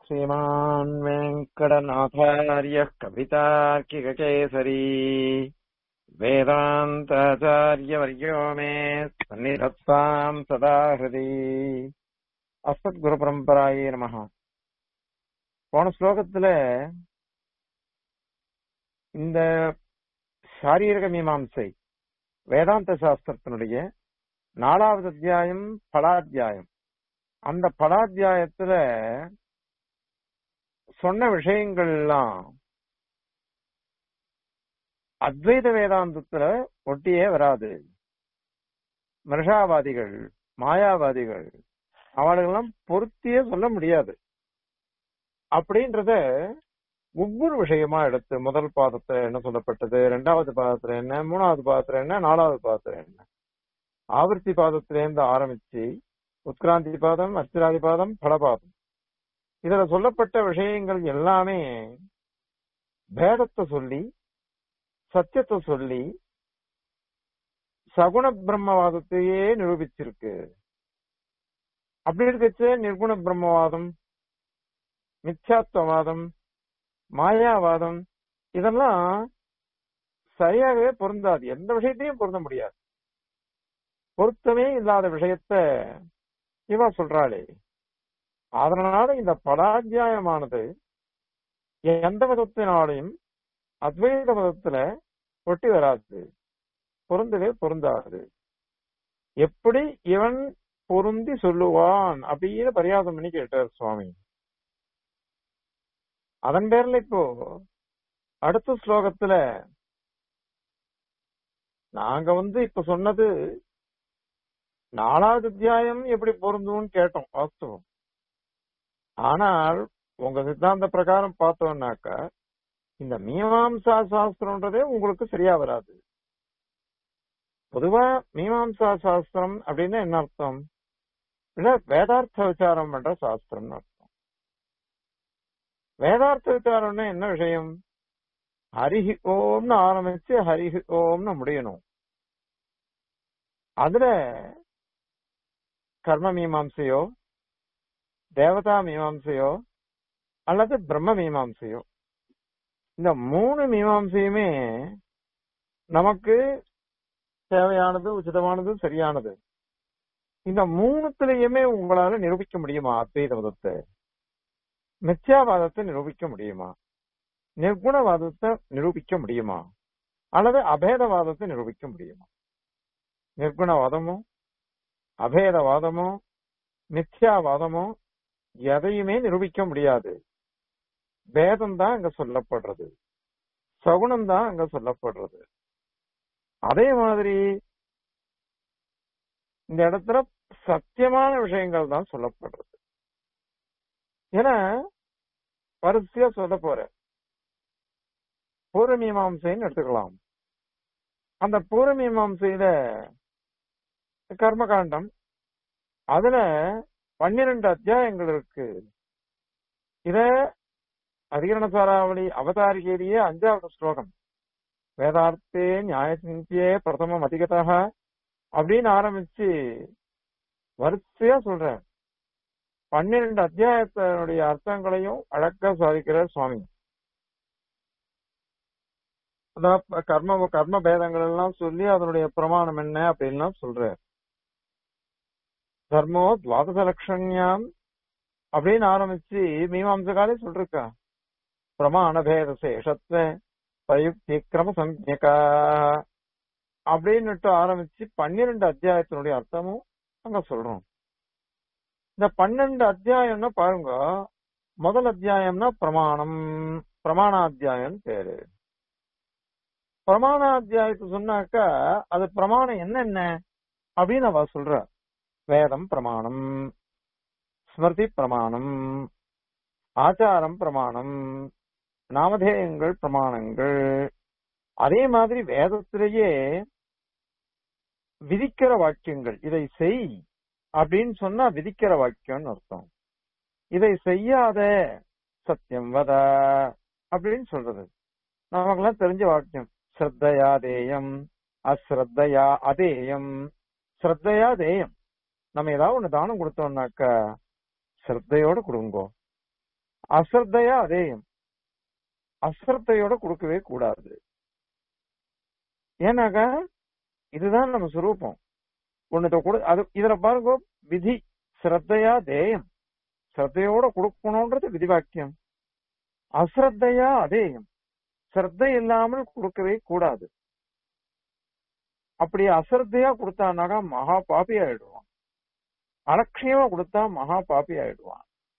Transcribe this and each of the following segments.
श्रीमान् वेङ्कटनाथार्यः कवितार्किककेसरी वेदान्ताचार्यवर्यो मे सन्निधत्ताम् सदा हृदि அஸ்மத்குருபரம்பராயே நமஹ போன ஸ்லோகத்துல இந்த சாரீரக மீமாம்சை வேதாந்த சாஸ்திரத்தினுடைய நாலாவது அத்தியாயம் பலாத்தியாயம் அந்த பலாத்தியாயத்துல சொன்ன விஷயங்கள் எல்லாம் அத்வைத வேதாந்தத்துல ஒட்டியே வராது மிருஷாவாதிகள் மாயாவாதிகள் அவளுக்கெல்லாம் பொருத்தியே சொல்ல முடியாது அப்படின்றத ஒவ்வொரு விஷயமா எடுத்து முதல் பாதத்துல என்ன சொல்லப்பட்டது ரெண்டாவது பாதத்துல என்ன மூணாவது பாதத்துல என்ன நாலாவது பாதத்துல என்ன ஆவர்த்தி பாதத்திலேருந்து ஆரம்பிச்சு உத்கிராந்தி பாதம் அர்ச்சிராதி பாதம் பலபாதம் இதுல சொல்லப்பட்ட விஷயங்கள் எல்லாமே பேதத்தை சொல்லி சத்தியத்தை சொல்லி சகுண பிரம்மவாதத்தையே நிரூபிச்சிருக்கு அப்படி இருக்கச்சு நிர்குண பிரம்மவாதம் மித்யாத்வவாதம் மாயாவாதம் இதெல்லாம் சரியாகவே பொருந்தாது எந்த விஷயத்தையும் பொருந்த முடியாது பொருத்தமே இல்லாத விஷயத்த இவா சொல்றாளே அதனால இந்த பலாத்தியாயமானது எந்த விதத்தினாலையும் அத்வைத மதத்துல ஒட்டி வராது பொருந்தவே பொருந்தாது எப்படி இவன் பொருந்தி சொல்லுவான் அப்படின்னு பரியாசம் பண்ணி கேட்டார் சுவாமி அதன் பேர்ல இப்போ அடுத்த ஸ்லோகத்துல நாங்க வந்து இப்ப சொன்னது நாலாவது அத்தியாயம் எப்படி பொருந்தும்னு கேட்டோம் வாஸ்தவம் ஆனால் உங்க சித்தாந்த பிரகாரம் பார்த்தோம்னாக்கா இந்த மீமாம்சா சாஸ்திரம்ன்றதே உங்களுக்கு சரியா வராது பொதுவா மீமாம்சா சாஸ்திரம் அப்படின்னு என்ன அர்த்தம் இல்ல வேதார்த்த விசாரம் பண்ற சாஸ்திரம்னு அர்த்தம் வேதார்த்த விசாரம்னா என்ன விஷயம் ஹரிஹி ஓம்னு ஆரம்பிச்சு ஹரிஹி ஓம்னு முடியணும் அதுல கர்ம மீமாம்சையோ தேவதா மீமாம்சையோ அல்லது பிரம்ம மீமாம்சையோ இந்த மூணு மீமாம்சையுமே நமக்கு தேவையானது உச்சிதமானது சரியானது இந்த மூணுத்திலையுமே உங்களால நிரூபிக்க முடியுமா அத்வைத மதத்தை மித்யாவாதத்தை நிரூபிக்க முடியுமா நிர்குணவாதத்தை நிரூபிக்க முடியுமா அல்லது அபேதவாதத்தை நிரூபிக்க முடியுமா நிர்குணவாதமோ அபேதவாதமோ மித்யாவாதமோ எதையுமே நிரூபிக்க முடியாது பேதம் தான் அங்க சொல்லப்படுறது சகுனம் தான் அங்க சொல்லப்படுறது அதே மாதிரி இந்த இடத்துல சத்தியமான விஷயங்கள் தான் சொல்லப்படுறது ஏன்னா வரிசையா சொல்ல போற பூர்வமீமாம்சைன்னு எடுத்துக்கலாம் அந்த பூர்வமீமாம்சையில கர்மகாண்டம் அதுல பன்னிரண்டு அத்தியாயங்கள் இருக்கு இத அதிகரண சாராவளி அவதாரிகையிலேயே அஞ்சாவது ஸ்லோகம் வேதார்த்தே நியாயசிந்தியே பிரதமம் அதிகதாக அப்படின்னு ஆரம்பிச்சு வரிசையா சொல்ற பன்னிரண்டு அத்தியாயத்தினுடைய அர்த்தங்களையும் அழகா சாதிக்கிறார் சுவாமி அதான் கர்ம கர்ம பேதங்கள் எல்லாம் சொல்லி அதனுடைய பிரமாணம் என்ன அப்படின்லாம் சொல்ற தர்மோ துவாதச லட்சண்யாம் அப்படின்னு ஆரம்பிச்சு மீமாம்சகாலே சொல்றா பிரமாண பேத சேஷத்துவ பிரயுக்தி கிரம சம்யகா அப்படின்னுட்டு ஆரம்பிச்சு பன்னிரண்டு அத்தியாயத்தினுடைய அர்த்தமும் அங்க சொல்றோம் இந்த பன்னெண்டு அத்தியாயம்னா பாருங்க முதல் அத்தியாயம்னா பிரமாணம் பிரமாணாத்தியாயம் பேரு பிரமாணாத்தியாயத்தை சொன்னாக்கா அது பிரமாணம் என்னென்ன அப்படின்னு அவ சொல்ற வேதம் பிரமாணம் ஸ்மிருதி பிரமாணம் ஆச்சாரம் பிரமாணம் நாமதேயங்கள் பிரமாணங்கள் அதே மாதிரி வேதத்திலேயே விதிக்கிற வாக்கியங்கள் இதை செய் அப்படின்னு சொன்னா விதிக்கிற வாக்கியம்னு அர்த்தம் இதை செய்யாத சத்தியம் வத அப்படின்னு சொல்றது நமக்கெல்லாம் தெரிஞ்ச வாக்கியம் ஸ்ரத்தையா தேயம் அஸ்ரத்தையா அதேயம் ஸ்ரத்தையா தேயம் நம்ம ஏதாவது ஒண்ணு தானம் கொடுத்தோம்னாக்கா ஸ்ரத்தையோட கொடுங்கோ அசிரத்தையா அதேயம் அசிரத்தையோட கொடுக்கவே கூடாது ஏன்னாக்கா இதுதான் நம்ம சுரூபம் ஒன்னத கொடு அது இதுல பாருங்க விதி சிரத்தையா தேயம் சிரத்தையோட கொடுக்கணும்ன்றது விதிவாக்கியம் அசிரத்தையா அதேயம் சிரத்தை இல்லாமல் கொடுக்கவே கூடாது அப்படி அசிரத்தையா கொடுத்தானாக்கா மகா பாப்பி ஆயிடுவான் அலட்சியமா கொடுத்தா மகா பாப்பி ஆயிடுவான்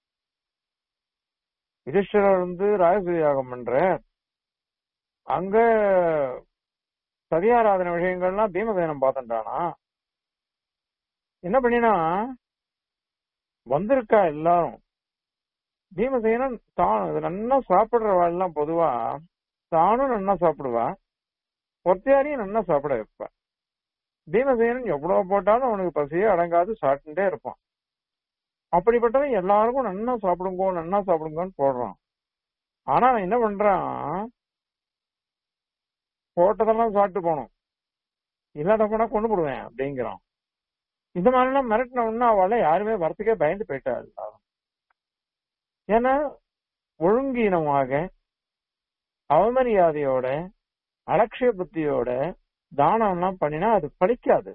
யுதிஷ்டரர் வந்து ராஜசூய யாகம் பண்ற அங்க சதியாராதன விஷயங்கள்லாம் பீமசேனம் பார்த்துட்டானா என்ன பண்ணினா வந்திருக்கா எல்லாரும் பீமசேனன் தான் இது நன்னா சாப்பிடுறவா எல்லாம் பொதுவா தானும் நன்னா சாப்பிடுவா ஒத்தையாரையும் நன்னா சாப்பிட வைப்பா பீமசேனன் எவ்வளவு போட்டாலும் அவனுக்கு பசியே அடங்காது சாப்பிட்டுட்டே இருப்பான் அப்படிப்பட்டவன் எல்லாருக்கும் நன்னா சாப்பிடுங்கோ நன்னா சாப்பிடுங்கன்னு போடுறான் ஆனா அவன் என்ன பண்றான் போட்டதெல்லாம் சாப்பிட்டு போனோம் இல்லாத போனா கொண்டு போடுவேன் அப்படிங்கிறான் இந்த மாதிரிலாம் மிரட்டின உடனே அவளை யாருமே வரத்துக்கே பயந்து போயிட்டா எல்லாரும் ஏன்னா ஒழுங்கீனமாக அவமரியாதையோட அலட்சிய புத்தியோட தானம்லாம் பண்ணினா அது பலிக்காது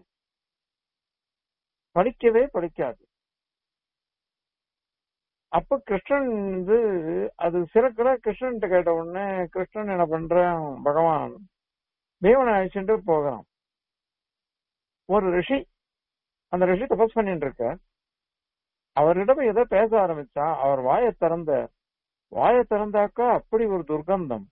பலிக்கவே பலிக்காது அப்ப கிருஷ்ணன் வந்து அது சிறக்கல கிருஷ்ணன் கேட்ட உடனே கிருஷ்ணன் என்ன பண்றான் பகவான் பீமனை அழிச்சுட்டு போகிறான் ஒரு ரிஷி அந்த ரிஷி தபஸ் பண்ணிட்டு இருக்க அவரிடம் ஏதோ பேச ஆரம்பிச்சா அவர் வாயை திறந்த வாயை திறந்தாக்கா அப்படி ஒரு துர்கந்தம்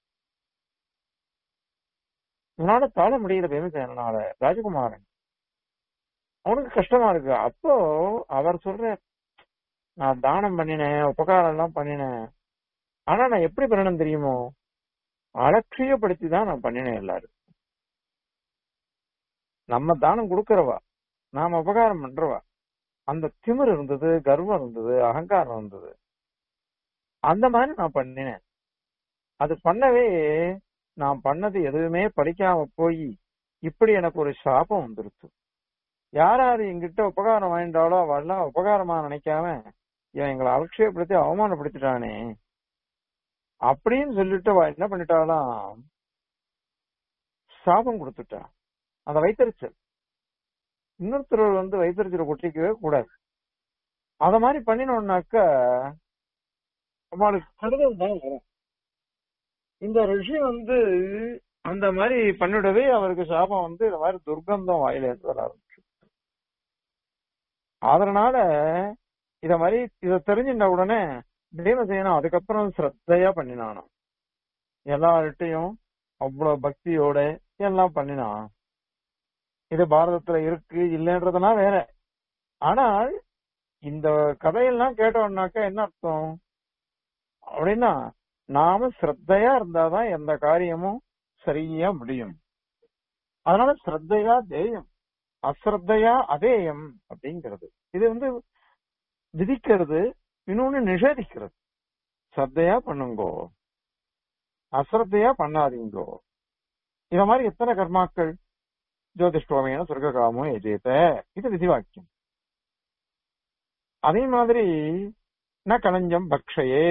இதனால தாழ முடியல பீமசேனால ராஜகுமாரன் அவனுக்கு கஷ்டமா இருக்கு அப்போ அவர் சொல்ற நான் தானம் பண்ணினேன் உபகாரம் எல்லாம் பண்ணினேன் ஆனா நான் எப்படி பண்ணணும் தெரியுமோ அலட்சியப்படுத்தி தான் நான் பண்ணினேன் எல்லாரும் நம்ம தானம் கொடுக்கறவா நாம உபகாரம் பண்றவா அந்த திமிர் இருந்தது கர்வம் இருந்தது அகங்காரம் இருந்தது அந்த மாதிரி நான் பண்ணினேன் அது பண்ணவே நான் பண்ணது எதுவுமே படிக்காம போய் இப்படி எனக்கு ஒரு சாபம் வந்துருச்சு யார் யார் எங்கிட்ட உபகாரம் வாங்கிட்டாலோ அவெல்லாம் உபகாரமா நினைக்காம இவன் எங்களை அலட்சியப்படுத்தி அவமானப்படுத்திட்டானே அப்படின்னு சொல்லிட்டு அவ என்ன பண்ணிட்டாலாம் சாபம் கொடுத்துட்டா அந்த வைத்தறிச்சல் இன்னொருத்தர் வந்து வைத்தறிச்சலை கொட்டிக்கவே கூடாது அத மாதிரி பண்ணினோம்னாக்கா அவளுக்கு கருதல் தான் வரும் இந்த ரிஷி வந்து அந்த மாதிரி பண்ணிடவே அவருக்கு சாபம் வந்து இந்த மாதிரி துர்கந்தம் வாயில இருந்து வர ஆரம்பிச்சு அதனால இத மாதிரி இத தெரிஞ்சின்ற உடனே பீமசேனா அதுக்கப்புறம் ஸ்ரத்தையா பண்ணினானாம் எல்லார்கிட்டையும் அவ்வளவு பக்தியோட எல்லாம் பண்ணினான் இது பாரதத்துல இருக்கு இல்லைன்றதுனா வேற ஆனால் இந்த கதையெல்லாம் கேட்டோம்னாக்கா என்ன அர்த்தம் அப்படின்னா நாம ஸ்ரத்தையா இருந்தாதான் எந்த காரியமும் சரியா முடியும் அதனால ஸ்ரத்தையா தேயம் அஸ்ரத்தையா அதேயம் அப்படிங்கிறது இது வந்து விதிக்கிறது இன்னொன்னு நிஷேதிக்கிறது ஸ்ரத்தையா பண்ணுங்கோ அஸ்ரத்தையா பண்ணாதீங்கோ இத மாதிரி எத்தனை கர்மாக்கள் ஜோதிஷ்டோமையான சொர்க்ககாமோ எஜேத இது விதிவாக்கியம் அதே மாதிரி ந கலஞ்சம் பக்ஷயே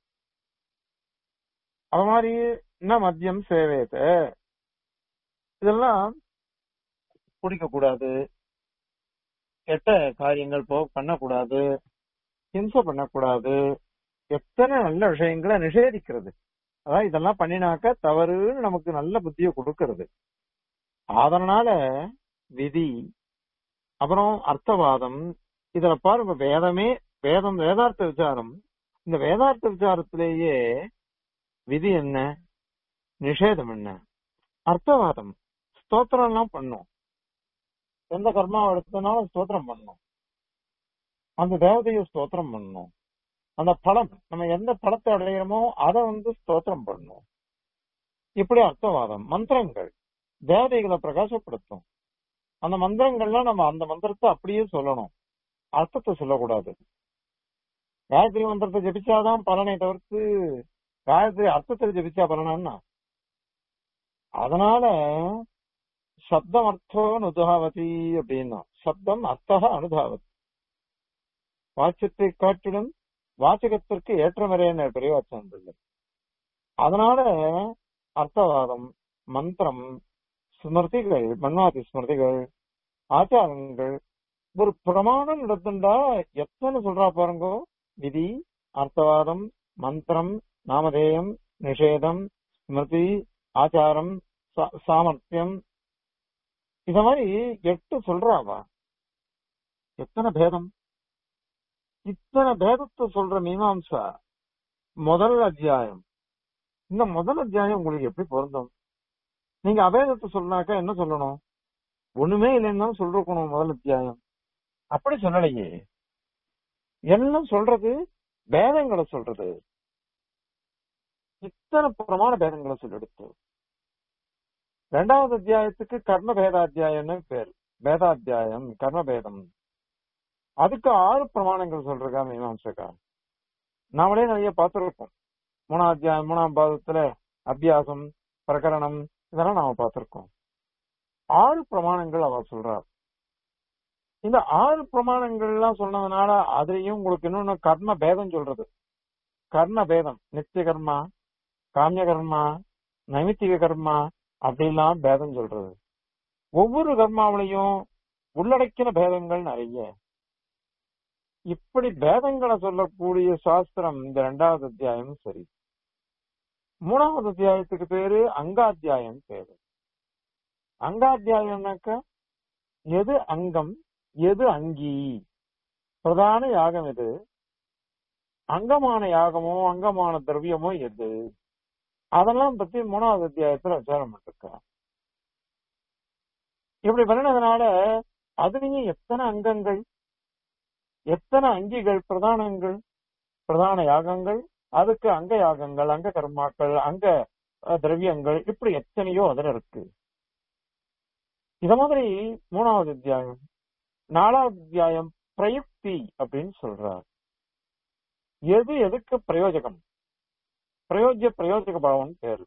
அது மாதிரி ந மத்தியம் சேவேத இதெல்லாம் குடிக்க கூடாது கெட்ட காரியங்கள் போ பண்ணக்கூடாது ஹிம்சை பண்ணக்கூடாது எத்தனை நல்ல விஷயங்களை நிஷேதிக்கிறது அதான் இதெல்லாம் பண்ணினாக்க தவறுன்னு நமக்கு நல்ல புத்தியை கொடுக்கறது அதனால விதி அப்புறம் அர்த்தவாதம் இதுல பாருங்க வேதமே வேதம் வேதார்த்த விசாரம் இந்த வேதார்த்த விசாரத்திலேயே விதி என்ன நிஷேதம் என்ன அர்த்தவாதம் ஸ்தோத்திரம் எல்லாம் பண்ணும் எந்த கர்மாவை எடுத்தனாலும் ஸ்தோத்திரம் பண்ணும் அந்த தேவதையை ஸ்தோத்திரம் பண்ணணும் அந்த பலம் நம்ம எந்த பலத்தை அடையிறோமோ அதை வந்து ஸ்தோத்திரம் பண்ணணும் இப்படி அர்த்தவாதம் மந்திரங்கள் தேவதைகளை பிரகாசப்படுத்தும் அந்த மந்திரங்கள்லாம் நம்ம அந்த மந்திரத்தை அப்படியே சொல்லணும் அர்த்தத்தை சொல்லக்கூடாது காயத்ரி மந்திரத்தை ஜபிச்சாதான் பலனை தவிர்த்து காயத்ரி அர்த்தத்தில் ஜபிச்சா பலனா அதனால சப்தம் அர்த்தோ அனுதாவதி அப்படின்னா சப்தம் அர்த்தக அனுதாவதி வாக்கியத்தை காட்டிலும் வாச்சகத்திற்கு ஏற்றமறையான பெரியவாச்சம் வந்தது அதனால அர்த்தவாதம் மந்திரம் ஸ்மிருதிகள் மன்வாதி ஸ்மிருதிகள் ஆச்சாரங்கள் ஒரு பிரமாணம் எடுத்துட்டா எத்தனை சொல்றா பாருங்க விதி அர்த்தவாதம் மந்திரம் நாமதேயம் நிஷேதம் ஸ்மிருதி ஆச்சாரம் சா- சாமர்த்தியம் இத மாதிரி எட்டு சொல்றாவா எத்தனை பேதம் இத்தனை பேதத்தை சொல்ற மீமாம்சா முதல் அத்தியாயம் இந்த முதல் அத்தியாயம் உங்களுக்கு எப்படி பொருந்தும் நீங்க அபேதத்தை சொன்னாக்கா என்ன சொல்லணும் ஒண்ணுமே இல்லைன்னு சொல்லிருக்கணும் முதல் அத்தியாயம் அப்படி சொல்லலையே எல்லாம் சொல்றது பேதங்களை சொல்றது இத்தனை பிரமாண பேதங்களை சொல்லெடுத்து ரெண்டாவது அத்தியாயத்துக்கு கர்ம பேதாத்தியாயம்னு பேர் பேதாத்தியாயம் கர்ம பேதம் அதுக்கு ஆறு பிரமாணங்கள் சொல்றா மீமாம்சக்கா நாமளே நிறைய பார்த்திருப்போம் மூணாம் அத்தியாயம் மூணாம் பாதத்துல அபியாசம் பிரகரணம் இதெல்லாம் நாம பார்த்திருக்கோம் ஆறு பிரமாணங்கள் அவர் சொல்றார் இந்த ஆறு பிரமாணங்கள் எல்லாம் சொன்னதுனால அதுலயும் உங்களுக்கு இன்னொன்னு கர்ம பேதம் சொல்றது கர்ம பேதம் நித்திய கர்மா காமிய கர்மா நைமித்திக கர்மா அப்படிலாம் பேதம் சொல்றது ஒவ்வொரு கர்மாவிலையும் உள்ளடக்கின பேதங்கள் நிறைய இப்படி பேதங்களை சொல்லக்கூடிய சாஸ்திரம் இந்த ரெண்டாவது அத்தியாயம் சரி மூணாவது அத்தியாயத்துக்கு பேரு அங்காத்தியாயம் பேரு அங்காத்தியாயம்னாக்கா எது அங்கம் எது அங்கி பிரதான யாகம் எது அங்கமான யாகமோ அங்கமான திரவியமோ எது அதெல்லாம் பத்தி மூணாவது அத்தியாயத்துல விசாரம் பண்ணிருக்கான் இப்படி பண்ணினதுனால அதுலயும் எத்தனை அங்கங்கள் எத்தனை அங்கிகள் பிரதானங்கள் பிரதான யாகங்கள் அதுக்கு அங்க யாகங்கள் அங்க கர்மாக்கள் அங்க அஹ், திரவியங்கள் இப்படி எத்தனையோ அதுல இருக்கு இத மாதிரி மூணாவது அத்தியாயம் நாலாவது அத்தியாயம் பிரயுக்தி அப்படின்னு சொல்றார் எது எதுக்கு பிரயோஜகம் பிரயோஜ்ய பிரயோஜக பாவம் பேரு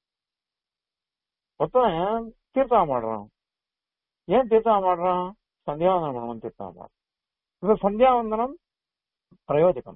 ஒருத்தன் தீர்த்தம் ஆடுறான் ஏன் தீர்த்தம் ஆடுறான் சந்தியாவந்தனம் பண்ணணும் தீர்த்தம் ஆடுறான் இப்ப சந்தியாவந்தனம் பிரயோஜகம்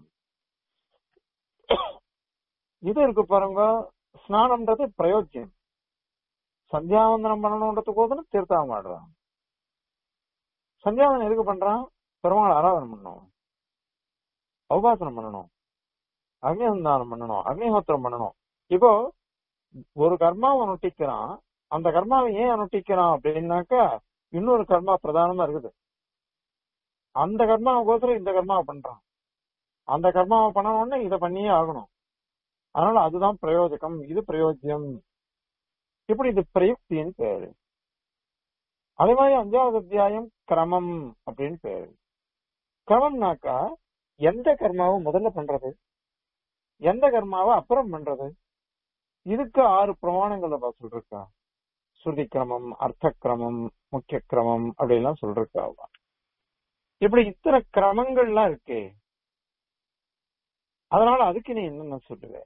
இது இருக்கு பாருங்க ஸ்நானம்ன்றது பிரயோஜ்யம் சந்தியாவந்தனம் பண்ணணுன்றதுக்கோசரம் தீர்த்தம் ஆடுறான் சந்தியாவந்தனம் எதுக்கு பண்றான் பெருமாள் ஆராதனை பண்ணணும் உபாசனம் பண்ணணும் அக்னிசந்தானம் பண்ணணும் அக்னிஹோத்திரம் பண்ணணும் இப்போ ஒரு கர்மாவை அனுஷ்டிக்கிறான் அந்த கர்மாவை ஏன் அனுஷ்டிக்கிறான் அப்படின்னாக்கா இன்னொரு கர்மா பிரதானமா இருக்குது அந்த கர்மாவுக்கோசரம் இந்த கர்மாவை பண்றான் அந்த கர்மாவை பண்ணணும்னா இதை பண்ணியே ஆகணும் அதனால அதுதான் பிரயோஜகம் இது பிரயோஜ்யம் இப்படி இது பிரயுக்தின்னு பேரு அதே மாதிரி அஞ்சாவது அத்தியாயம் கிரமம் அப்படின்னு பேரு கிரமம்னாக்கா எந்த கர்மாவை முதல்ல பண்றது எந்த கர்மாவை அப்புறம் பண்றது இதுக்கு ஆறு பிரமாணங்கள் நம்ம சொல்லிருக்கா ஸ்ருதி கிரமம் அர்த்த கிரமம் முக்கிய கிரமம் அப்படிலாம் சொல்லிருக்கா அவ. இப்படி இத்தனை கிரமங்கள்லாம் இருக்கே அதனால அதுக்கு நீ என்னென்ன சொல்லுவ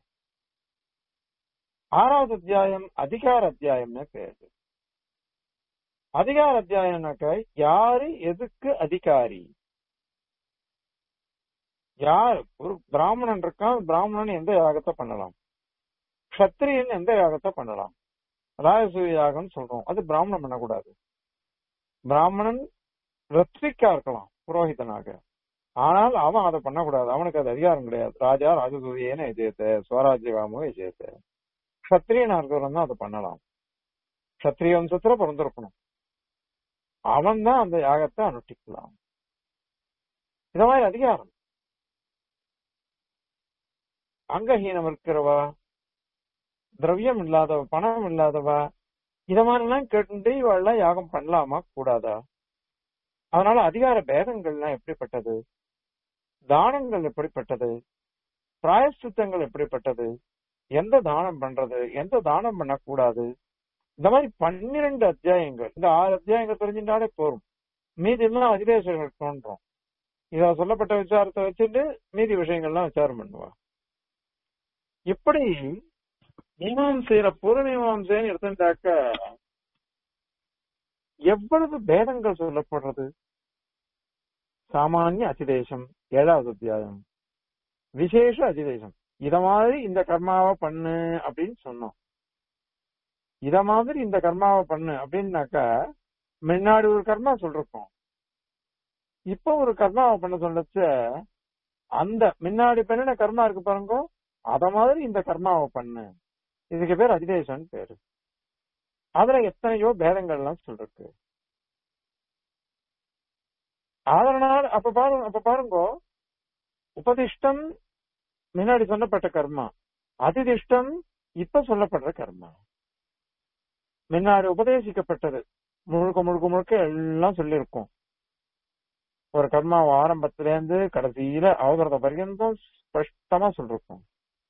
ஆறாவது அத்தியாயம் அதிகார அத்தியாயம்னு பேரு அதிகார அத்தியாயம்னாக்க யாரு எதுக்கு அதிகாரி யார் ஒரு பிராமணன் இருக்கான் பிராமணன் எந்த யாகத்தை பண்ணலாம் கத்திரியன் எந்த யாகத்தை பண்ணலாம் ராஜசூய யாகம்னு சொல்றோம் அது பிராமணன் பண்ணக்கூடாது பிராமணன் ரத்விக்கா இருக்கலாம் புரோஹிதனாக ஆனால் அவன் அதை பண்ணக்கூடாது அவனுக்கு அது அதிகாரம் கிடையாது ராஜா ராஜசூரியன விஜயத்தை ஸ்வராஜ்யகாமோ விஜயத்தை கத்திரியனா இருக்கிறவன் தான் அதை பண்ணலாம் கத்திரிய வம்சத்துல பிறந்திருக்கணும் அவன் தான் அந்த யாகத்தை அனுஷ்டிக்கலாம் இத மாதிரி அதிகாரம் அங்கஹீனம் இருக்கிறவா திரவியம் இல்லாதவ பணம் இல்லாதவா இத மாதிரிலாம் கேட்டு இவெல்லாம் யாகம் பண்ணலாமா கூடாதா அதனால அதிகார பேதங்கள்லாம் எப்படிப்பட்டது தானங்கள் எப்படிப்பட்டது பிராயஷ்சித்தங்கள் எப்படிப்பட்டது எந்த தானம் பண்றது எந்த தானம் பண்ணக்கூடாது இந்த மாதிரி பன்னிரண்டு அத்தியாயங்கள் இந்த ஆறு அத்தியாயங்கள் தெரிஞ்சின்றாலே போரும் மீதி எல்லாம் அதிதேசங்கள் தோன்றும் இத சொல்லப்பட்ட விசாரத்தை வச்சுட்டு மீதி விஷயங்கள்லாம் விசாரம் பண்ணுவா இப்படி மீமாம்சையில பூர்வ மீமாம்சைன்னு எடுத்துட்டாக்க எவ்வளவு பேதங்கள் சொல்லப்படுறது சாமானிய அதிதேசம் ஏழாவது அத்தியாயம் விசேஷ அதிதேசம் இத மாதிரி இந்த கர்மாவை பண்ணு அப்படின்னு சொன்னோம் இத மாதிரி இந்த கர்மாவை பண்ணு அப்படின்னாக்கா முன்னாடி ஒரு கர்மா சொல்றோம் இப்ப ஒரு கர்மாவை பண்ண சொல்லச்ச அந்த முன்னாடி பண்ணின கர்மா இருக்கு பாருங்க அத மாதிரி இந்த கர்மாவை பண்ணு இதுக்கு பேர் அதிதேசம் பேரு அதுல எத்தனையோ பேதங்கள்லாம் சொல்றது அதனால அப்ப பாருங்க அப்ப பாருங்க உபதிஷ்டம் முன்னாடி சொல்லப்பட்ட கர்மா அதிதிஷ்டம் இப்ப சொல்லப்படுற கர்மா முன்னாடி உபதேசிக்கப்பட்டது முழுக்க முழுக்க முழுக்க எல்லாம் சொல்லியிருக்கோம் ஒரு கர்மா ஆரம்பத்துல இருந்து கடைசியில அவதரத பர்யந்தம் ஸ்பஷ்டமா சொல்லிருக்கோம்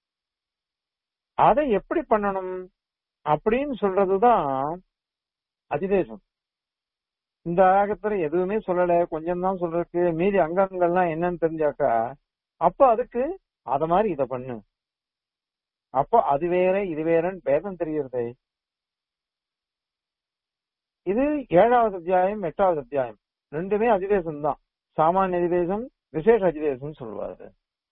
அதை எப்படி பண்ணணும் அப்படின்னு சொல்றதுதான் அதிதேசம் இந்த ஆகத்துல எதுவுமே சொல்லல கொஞ்சம் தான் சொல்றதுக்கு மீதி அங்கங்கள்லாம் என்னன்னு தெரிஞ்சாக்கா அப்ப அதுக்கு அத மாதிரி இத பண்ணு அப்போ அது வேற இது வேறன்னு பேதம் தெரியுறதே இது ஏழாவது அத்தியாயம் எட்டாவது அத்தியாயம் ரெண்டுமே அதிதேசம் தான் சாமானிய அதிதேசம் விசேஷ அதிதேசம் சொல்லுவாரு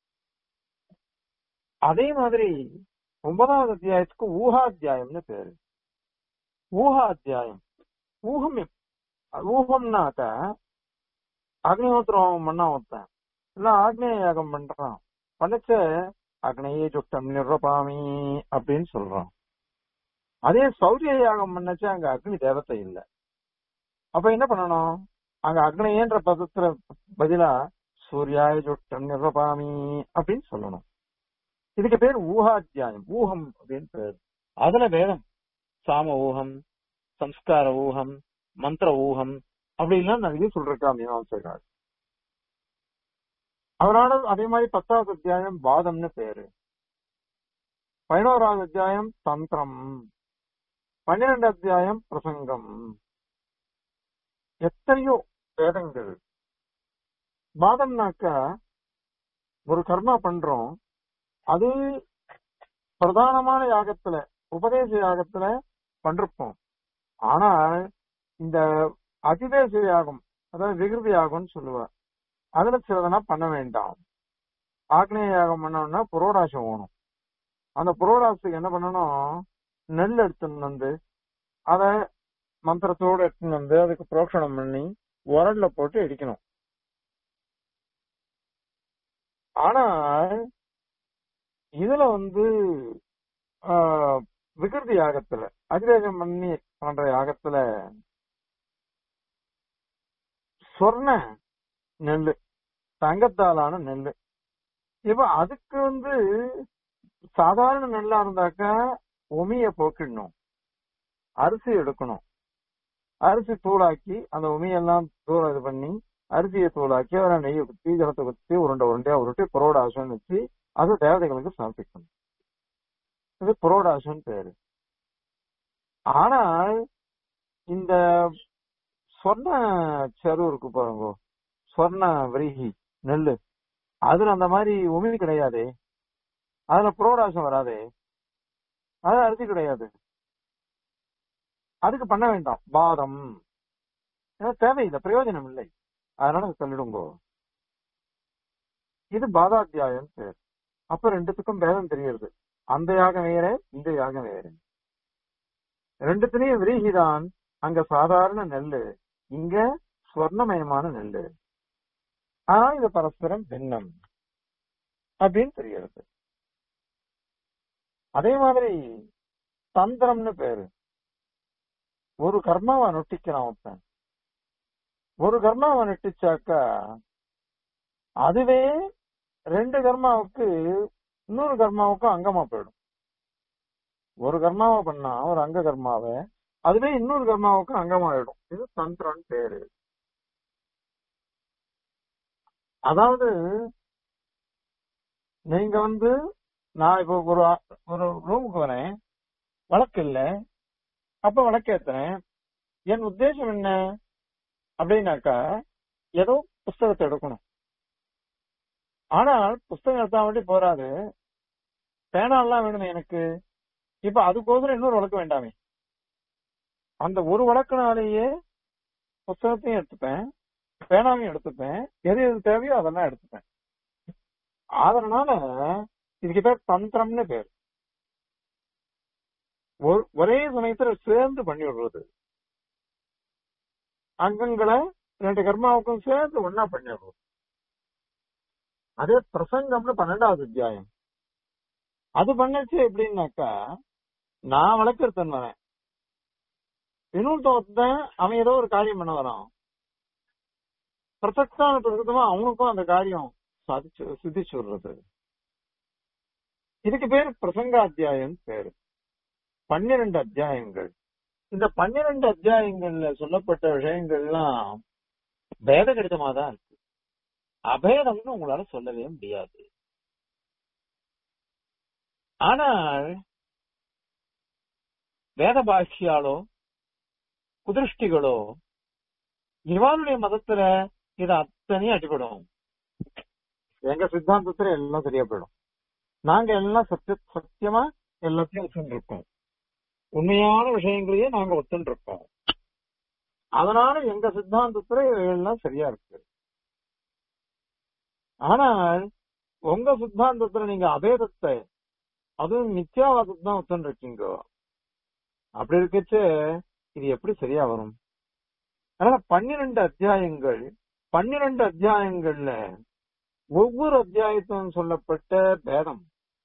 அதே மாதிரி ஒன்பதாவது அத்தியாயத்துக்கு ஊகாத்தியாயம்னு பேரு ஊகா அத்தியாயம் ஊகம் எப்- ஊகம்னாக்க அக்னிஹோத்திரம் பண்ணா ஒருத்தன் இல்ல ஆக்னேய யாகம் பண்றான் பண்ணச்ச அக்னேய சுட்டம் நிர்வபாமி அப்படின்னு சொல்றான் அதே சௌரிய யாகம் பண்ணச்ச அங்க அக்னி தேவத்தை இல்ல அப்ப என்ன பண்ணணும் அங்க அக்னேயன்ற பதத்துல பதிலா சூர்யாய சுட்டம் நிர்வபாமி அப்படின்னு சொல்லணும் இதுக்கு பேர் ஊகாத்தியாயம் ஊகம் அப்படின்னு பேர் அதுல வேதம் சாம ஊகம் சம்ஸ்கார ஊகம் மந்திர ஊகம் அப்படின்லாம் நிறைய சொல்றா மீமாம்சைகள் அதனால அதே மாதிரி பத்தாவது அத்தியாயம் வாதம்னு பேரு பதினோராவது அத்தியாயம் தந்திரம் பன்னிரெண்டு அத்தியாயம் பிரசங்கம் எத்தனையோ வேதங்கள் வாதம்னாக்க ஒரு கர்மா பண்றோம் அது பிரதானமான யாகத்துல உபதேச யாகத்துல பண்டிருப்போம் ஆனால் இந்த அதிதேச யாகம் அதாவது விகிருதி யாகம்னு சொல்லுவார் அதுல சிலதனா பண்ண வேண்டாம் ஆக்னேய யாகம் பண்ணோம்னா புரோடாசம் ஓணும் அந்த புரோடாசத்துக்கு என்ன பண்ணணும் நெல் எடுத்துன்னு வந்து அத மந்திரத்தோடு எடுத்துன்னு வந்து அதுக்கு புரோக்ஷணம் பண்ணி உரல்ல போட்டு இடிக்கணும் ஆனால் இதுல வந்து ஆஹ், விகிருதி யாகத்துல அதிரேகம் பண்ணி பண்ற யாகத்துல சொர்ண நெல்லு தங்கத்தாலான நெல்லு இப்ப அதுக்கு வந்து சாதாரண நெல்லா இருந்தாக்கா உமிய போக்கிடணும் அரிசி எடுக்கணும் அரிசி தூளாக்கி அந்த உமியெல்லாம் தூள் இது பண்ணி அரிசியை தூளாக்கி அதில் நெய்யை ஊற்றி ஜலத்தை ஊற்றி உருண்டை உருண்டையா உருட்டி புரோடாசம் வச்சு அது தேவதைகளுக்கு சமர்ப்பிக்கணும் இது புரோடாசம் பேரு ஆனால் இந்த சொர்ண செரு இருக்கு பாருங்க சொர்ண விரிகி நெல்லு அதுல அந்த மாதிரி உமிழ் கிடையாதே அதுல புரோடாசம் வராதே அது அரிசி கிடையாது அதுக்கு பண்ண வேண்டாம் பாதம் ஏன்னா தேவையில்லை பிரயோஜனம் இல்லை அதனால சொல்லிடுங்கோ இது பாதாத்தியாயம் பேர் அப்ப ரெண்டுத்துக்கும் பேதம் தெரியுது அந்த யாகம் வேற இந்த யாகம் வேற ரெண்டுத்திலையும் விரீகிதான் அங்க சாதாரண நெல்லு இங்க ஸ்வர்ணமயமான நெல்லு ஆனா இது பரஸ்பரம் பின்னம் அப்படின்னு தெரிகிறது அதே மாதிரி தந்திரம்னு பேரு ஒரு கர்மாவை நொட்டிக்கிறான் ஒருத்தன் ஒரு கர்மாவை நொட்டிச்சாக்கா அதுவே ரெண்டு கர்மாவுக்கு இன்னொரு கர்மாவுக்கும் அங்கமா போயிடும் ஒரு கர்மாவை பண்ணா ஒரு அங்க கர்மாவை அதுவே இன்னொரு கர்மாவுக்கு அங்கமாயிடும் இது தந்திரம்னு பேரு அதாவது நீங்க வந்து நான் இப்போ ஒரு ஆ- ஒரு ரூமுக்கு வரேன் வழக்கு இல்ல அப்ப வழக்கேத்துறேன் என் உத்தேசம் என்ன அப்படின்னாக்கா ஏதோ புஸ்தகத்தை எடுக்கணும் ஆனால் புஸ்தகம் எடுத்தா மட்டும் போராது பேனாலாம் வேணுமே எனக்கு இப்ப அதுக்கோசரம் இன்னொரு வழக்கு வேண்டாமே அந்த ஒரு வழக்குனாலேயே புஸ்தகத்தையும் எடுத்துப்பேன் பேனாவையும் எடுத்துப்பேன் எது எது தேவையோ அதெல்லாம் எடுத்துப்பேன் அதனால இதுக்கு பேர் தந்திரம்னு பேர் ஒரு- ஒரே சமயத்துல சேர்ந்து பண்ணி விடுறது அங்கங்களை ரெண்டு கர்மாவுக்கும் சேர்ந்து ஒன்னா பண்ணி விடுறது அதே பிரசங்கம்னு பன்னெண்டாவது அத்தியாயம் அது பண்ணச்சு எப்படின்னாக்கா நான் வளர்க்கறதன் வரேன் இன்னொருத்தன் அவன் ஏதோ ஒரு காரியம் பண்ண வரான் பிரசக்தான பிரசக்தமா அவனுக்கும் அந்த காரியம் சாதிச்சு சித்திச்சு விடுறது இதுக்கு பேர் பிரசங்க அத்தியாயம் பேரு பன்னிரண்டு அத்தியாயங்கள் இந்த பன்னிரண்டு அத்தியாயங்கள்ல சொல்லப்பட்ட விஷயங்கள்லாம் பேத கடிதமா தான் இருக்கு அபேதம்னு உங்களால சொல்லவே முடியாது ஆனால் வேத பாஷ்யாலோ குதிருஷ்டிகளோ இவாளுடைய மதத்துல இது அத்தனையும் அடிபடும் எங்க சித்தாந்தத்துல எல்லாம் சரியா போயிடும் நாங்க எல்லாம் சத்திய சத்தியமா எல்லாத்தையும் ஒத்துன்னு இருக்கோம் உண்மையான விஷயங்களையே நாங்க ஒத்துன்னு இருக்கோம் அதனால எங்க சித்தாந்தத்துல எல்லாம் சரியா இருக்கு ஆனால் உங்க சித்தாந்தத்துல நீங்க அபேதத்தை அதுவும் மித்யாவாதத்தை தான் ஒத்துன்னு இருக்கீங்க அப்படி இருக்கச்சு இது எப்படி சரியா வரும் அதனால பன்னிரண்டு அத்தியாயங்கள் பன்னிரண்டு அத்தியாயங்கள்ல ஒவ்வொரு அத்தியாயத்திலும் சொல்லப்பட்ட பேதம்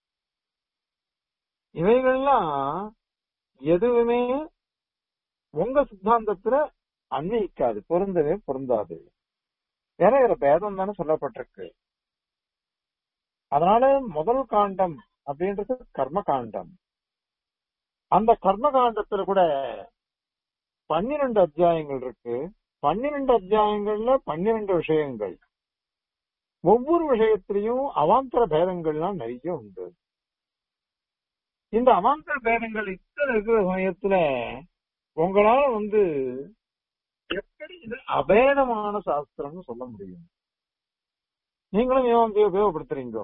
இவைகள்லாம் எதுவுமே உங்க சித்தாந்தத்துல அன்வயிக்காது பொருந்தவே பொருந்தாது வேற வேற பேதம் தானே சொல்லப்பட்டிருக்கு அதனால முதல் காண்டம் அப்படின்றது கர்ம காண்டம் அந்த கர்ம காண்டத்துல கூட பன்னிரண்டு அத்தியாயங்கள் இருக்கு பன்னிரண்டு அத்தியாயங்கள்ல பன்னிரண்டு விஷயங்கள் ஒவ்வொரு விஷயத்திலையும் அவாந்தர பேதங்கள்லாம் நிறைய உண்டு இந்த அவாந்தர பேதங்கள் இத்தனை இருக்கிற சமயத்துல உங்களால வந்து எப்படி இது அபேதமான சாஸ்திரம்னு சொல்ல முடியும் நீங்களும் மீமாம்சையை உபயோகப்படுத்துறீங்க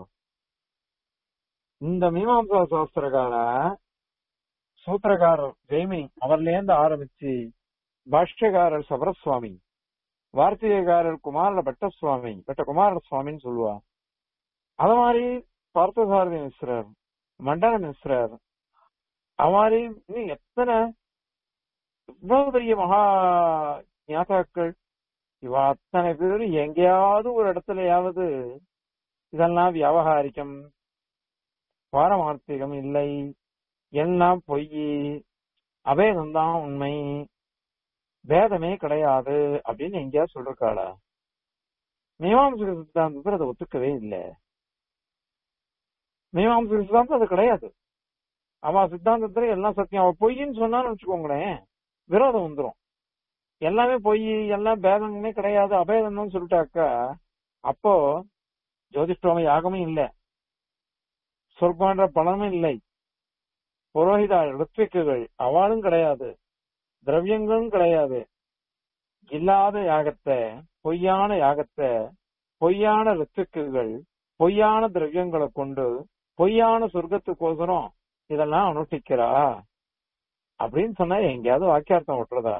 இந்த மீமாம்சா சாஸ்திரகார சூத்திரகாரர் ஜெய்மினி அவர்ல இருந்து ஆரம்பிச்சு பாஷ்யக்காரர் சபரசுவாமி வார்த்திகக்காரர் குமார பட்டசுவாமி பட்ட குமார சுவாமின்னு சொல்லுவா அது மாதிரி பார்த்தசாரதி மிஸ்ரர் மண்டல மிஸ்ரர் அது மாதிரி இன்னும் எத்தனை இவ்வளவு பெரிய மகா ஞாதாக்கள் இவ அத்தனை பேர் எங்கேயாவது ஒரு இடத்துலயாவது இதெல்லாம் வியாபகாரிக்கம் பாரமார்த்திகம் இல்லை எல்லாம் பொய் அபேதம்தான் உண்மை வேதமே கிடையாது அப்படின்னு எங்கேயாவது சொல்றாளா மீமாம்சக சித்தாந்தத்தில் அதை ஒத்துக்கவே இல்லை மீமாம்சக சித்தாந்தம் அது கிடையாது அவ சித்தாந்தத்துல எல்லாம் சத்தியம் அவ பொய்ன்னு சொன்னான்னு வச்சுக்கோங்களேன் விரோதம் வந்துரும் எல்லாமே பொய் எல்லாம் பேதமே கிடையாது அபேதம் தான் சொல்லிட்டாக்கா அப்போ ஜோதிஷ்டோம யாகமும் இல்லை சொர்க்கம்ன்ற பலனும் இல்லை புரோகிதா ரித்விக்குகள் அவளும் கிடையாது திரவியங்களும் கிடையாது இல்லாத யாகத்தை பொய்யான யாகத்தை பொய்யான ரித்துக்குகள் பொய்யான திரவியங்களை கொண்டு பொய்யான சொர்க்கத்துக்கோசரம் இதெல்லாம் அனுஷ்டிக்கிறா அப்படின்னு சொன்னா எங்கேயாவது வாக்கியார்த்தம் விட்டுறதா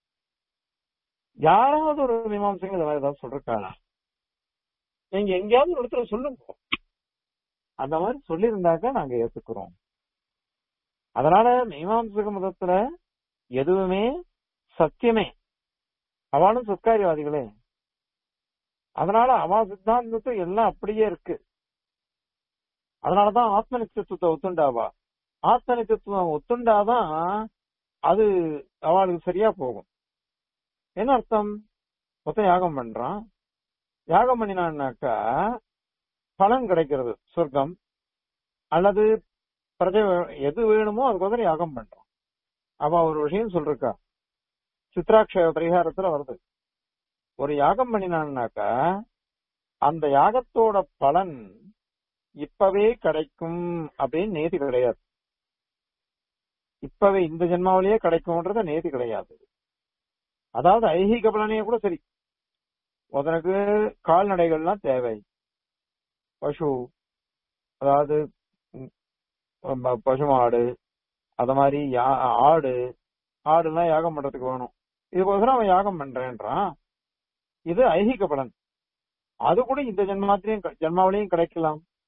யாராவது ஒரு மீமாம்சங்க இந்த மாதிரி ஏதாவது சொல்றாங்களா நீங்க எங்கேயாவது ஒரு இடத்துல சொல்லுங்க அந்த மாதிரி சொல்லியிருந்தாக்க நாங்க ஏத்துக்கிறோம் அதனால மீமாம்சக மதத்துல எதுவுமே சத்தியமே அவளும் சத்காரியவாதிகளே அதனால அவ சித்தாந்தத்தை எல்லாம் அப்படியே இருக்கு அதனாலதான் ஆத்ம நிச்சயத்துவத்தை ஒத்துண்டாவா ஆத்ம நிச்சயத்துவம் ஒத்துண்டாதான் அது அவளுக்கு சரியா போகும் என்ன அர்த்தம் மொத்தம் யாகம் பண்றான் யாகம் பண்ணினான்னாக்கா பலன் கிடைக்கிறது சொர்க்கம் அல்லது பிரஜை எது வேணுமோ அதுக்கு யாகம் பண்றான் அவ ஒரு விஷயம் சொல்றா சித்ராட்ச பரிகாரத்துல வருது ஒரு யாகம் பண்ணினான்னாக்கா அந்த யாகத்தோட பலன் இப்பவே கிடைக்கும் அப்படின்னு நேதி கிடையாது இப்பவே இந்த ஜென்மாவிலேயே கிடைக்கும்ன்றது நேதி கிடையாது அதாவது ஐஹீக பலனையே கூட சரி உனக்கு கால்நடைகள்லாம் தேவை பசு அதாவது பசுமாடு அத மாதிரி ஆடு ஆடுலாம் யாகம் பண்றதுக்கு வேணும் இதுக்கோசரம் அவன் யாகம் பண்றேன்றான் இது ஐஹிக பலன் அது கூட இந்த ஜென்மாத்திலையும் ஜென்மாவிலையும் கிடைக்கலாம்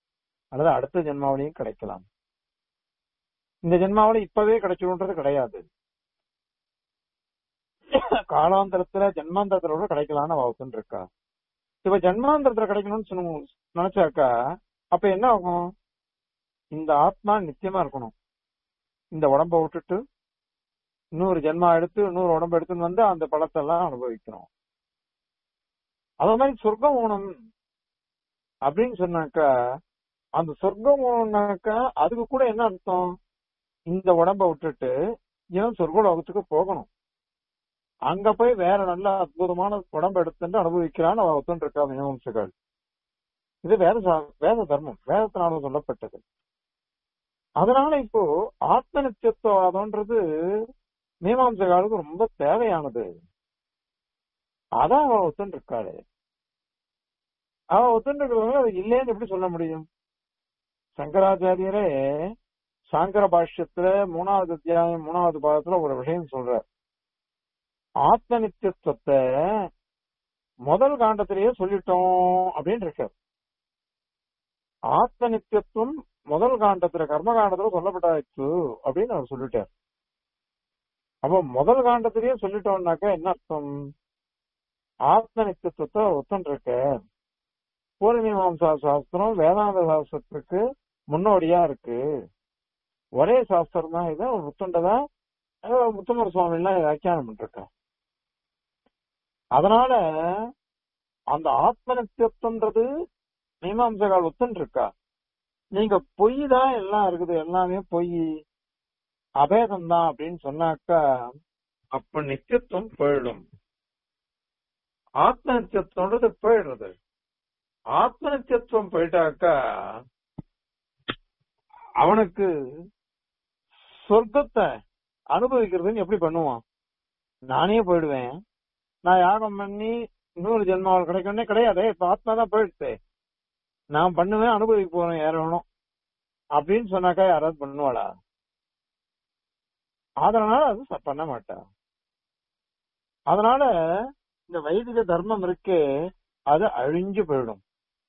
அல்லது அடுத்த ஜென்மாவிலையும் கிடைக்கலாம் இந்த ஜென்மாவில இப்பவே கிடைச்சிடும்ன்றது கிடையாது காலாந்தரத்துல ஜென்மாந்தரத்துல கூட கிடைக்கலாம்னு அவ ஒத்துன்னு இருக்கா இப்ப ஜென்மாந்தரத்துல கிடைக்கணும்னு சொன்ன நினைச்சாக்கா அப்ப என்ன ஆகும் இந்த ஆத்மா நித்தியமா இருக்கணும் இந்த உடம்ப விட்டுட்டு இன்னொரு ஜென்மா எடுத்து இன்னொரு உடம்பு எடுத்துன்னு வந்து அந்த பழத்தை எல்லாம் அனுபவிக்கணும் அதே மாதிரி சொர்க்கம் ஊனம் அப்படின்னு சொன்னாக்கா அந்த சொர்க்கம் ஊனம்னாக்கா அதுக்கு கூட என்ன அர்த்தம் இந்த உடம்ப விட்டுட்டு இவன் சொர்க்கலோகத்துக்கு போகணும் அங்க போய் வேற நல்ல அற்புதமான உடம்பு எடுத்துட்டு அனுபவிக்கிறான்னு அவ ஒத்துன்னு இருக்கா மீனவம்சகள் இது வேத சா- வேத தர்மம் வேதத்தினால சொல்லப்பட்டது அதனால இப்போ ஆத்ம நித்தியத்துவவாதம்ன்றது மீமாம்சகாலுக்கு ரொம்ப தேவையானது அதான் அவ ஒத்துன்னு இருக்காளே அவ ஒத்துன்னு இருக்கிறவங்க அது இல்லைன்னு எப்படி சொல்ல முடியும் சங்கராச்சாரியரே சாங்கர பாஷ்யத்துல மூணாவது அத்தியாயம் மூணாவது பாகத்துல ஒரு விஷயம் சொல்ற ஆத்ம நித்தியத்துவத்தை முதல் காண்டத்திலேயே சொல்லிட்டோம் அப்படின்னு இருக்கார் ஆத்ம நித்தியத்துவம் முதல் காண்டத்துல கர்ம காண்டத்துல சொல்லப்பட்டாச்சு அப்படின்னு அவர் சொல்லிட்டார் அப்போ முதல் காண்டத்திலேயே சொல்லிட்டோம்னாக்கா என்ன அர்த்தம் ஆத்ம நித்தியத்துவத்தை ஒத்தன் இருக்க பூர்வீமாம்சா சாஸ்திரம் வேதாந்த சாஸ்திரத்துக்கு முன்னோடியா இருக்கு ஒரே சாஸ்திரம் தான் இது முத்துண்டதா முத்துமர் சுவாமி எல்லாம் வியாக்கியானம் பண்ணிருக்க அதனால அந்த ஆத்ம நித்தியத்துவன்றது மீமாம்சகால் ஒத்துன்னு இருக்கா நீங்க பொய் தான் எல்லாம் இருக்குது எல்லாமே பொய் அபேதம் தான் அப்படின்னு சொன்னாக்கா அப்ப நித்தியத்துவம் போயிடும் ஆத்ம நித்தியத்துவன்றது போயிடுறது ஆத்ம நித்தியத்துவம் போயிட்டாக்கா அவனுக்கு சொர்க்கத்தை அனுபவிக்கிறதுன்னு எப்படி பண்ணுவான் நானே போயிடுவேன் நான் யாகம் பண்ணி இன்னொரு ஜென்மாவில் கிடைக்கணும்னே கிடையாதே இப்ப ஆத்மா தான் போயிடுச்சு நான் பண்ணுவேன் அனுபவிக்க போறேன் ஏறணும் அப்படின்னு சொன்னாக்கா யாராவது பண்ணுவாளா அதனால அது ச- பண்ண மாட்டா அதனால இந்த வைதிக தர்மம் இருக்கே அது அழிஞ்சு போயிடும்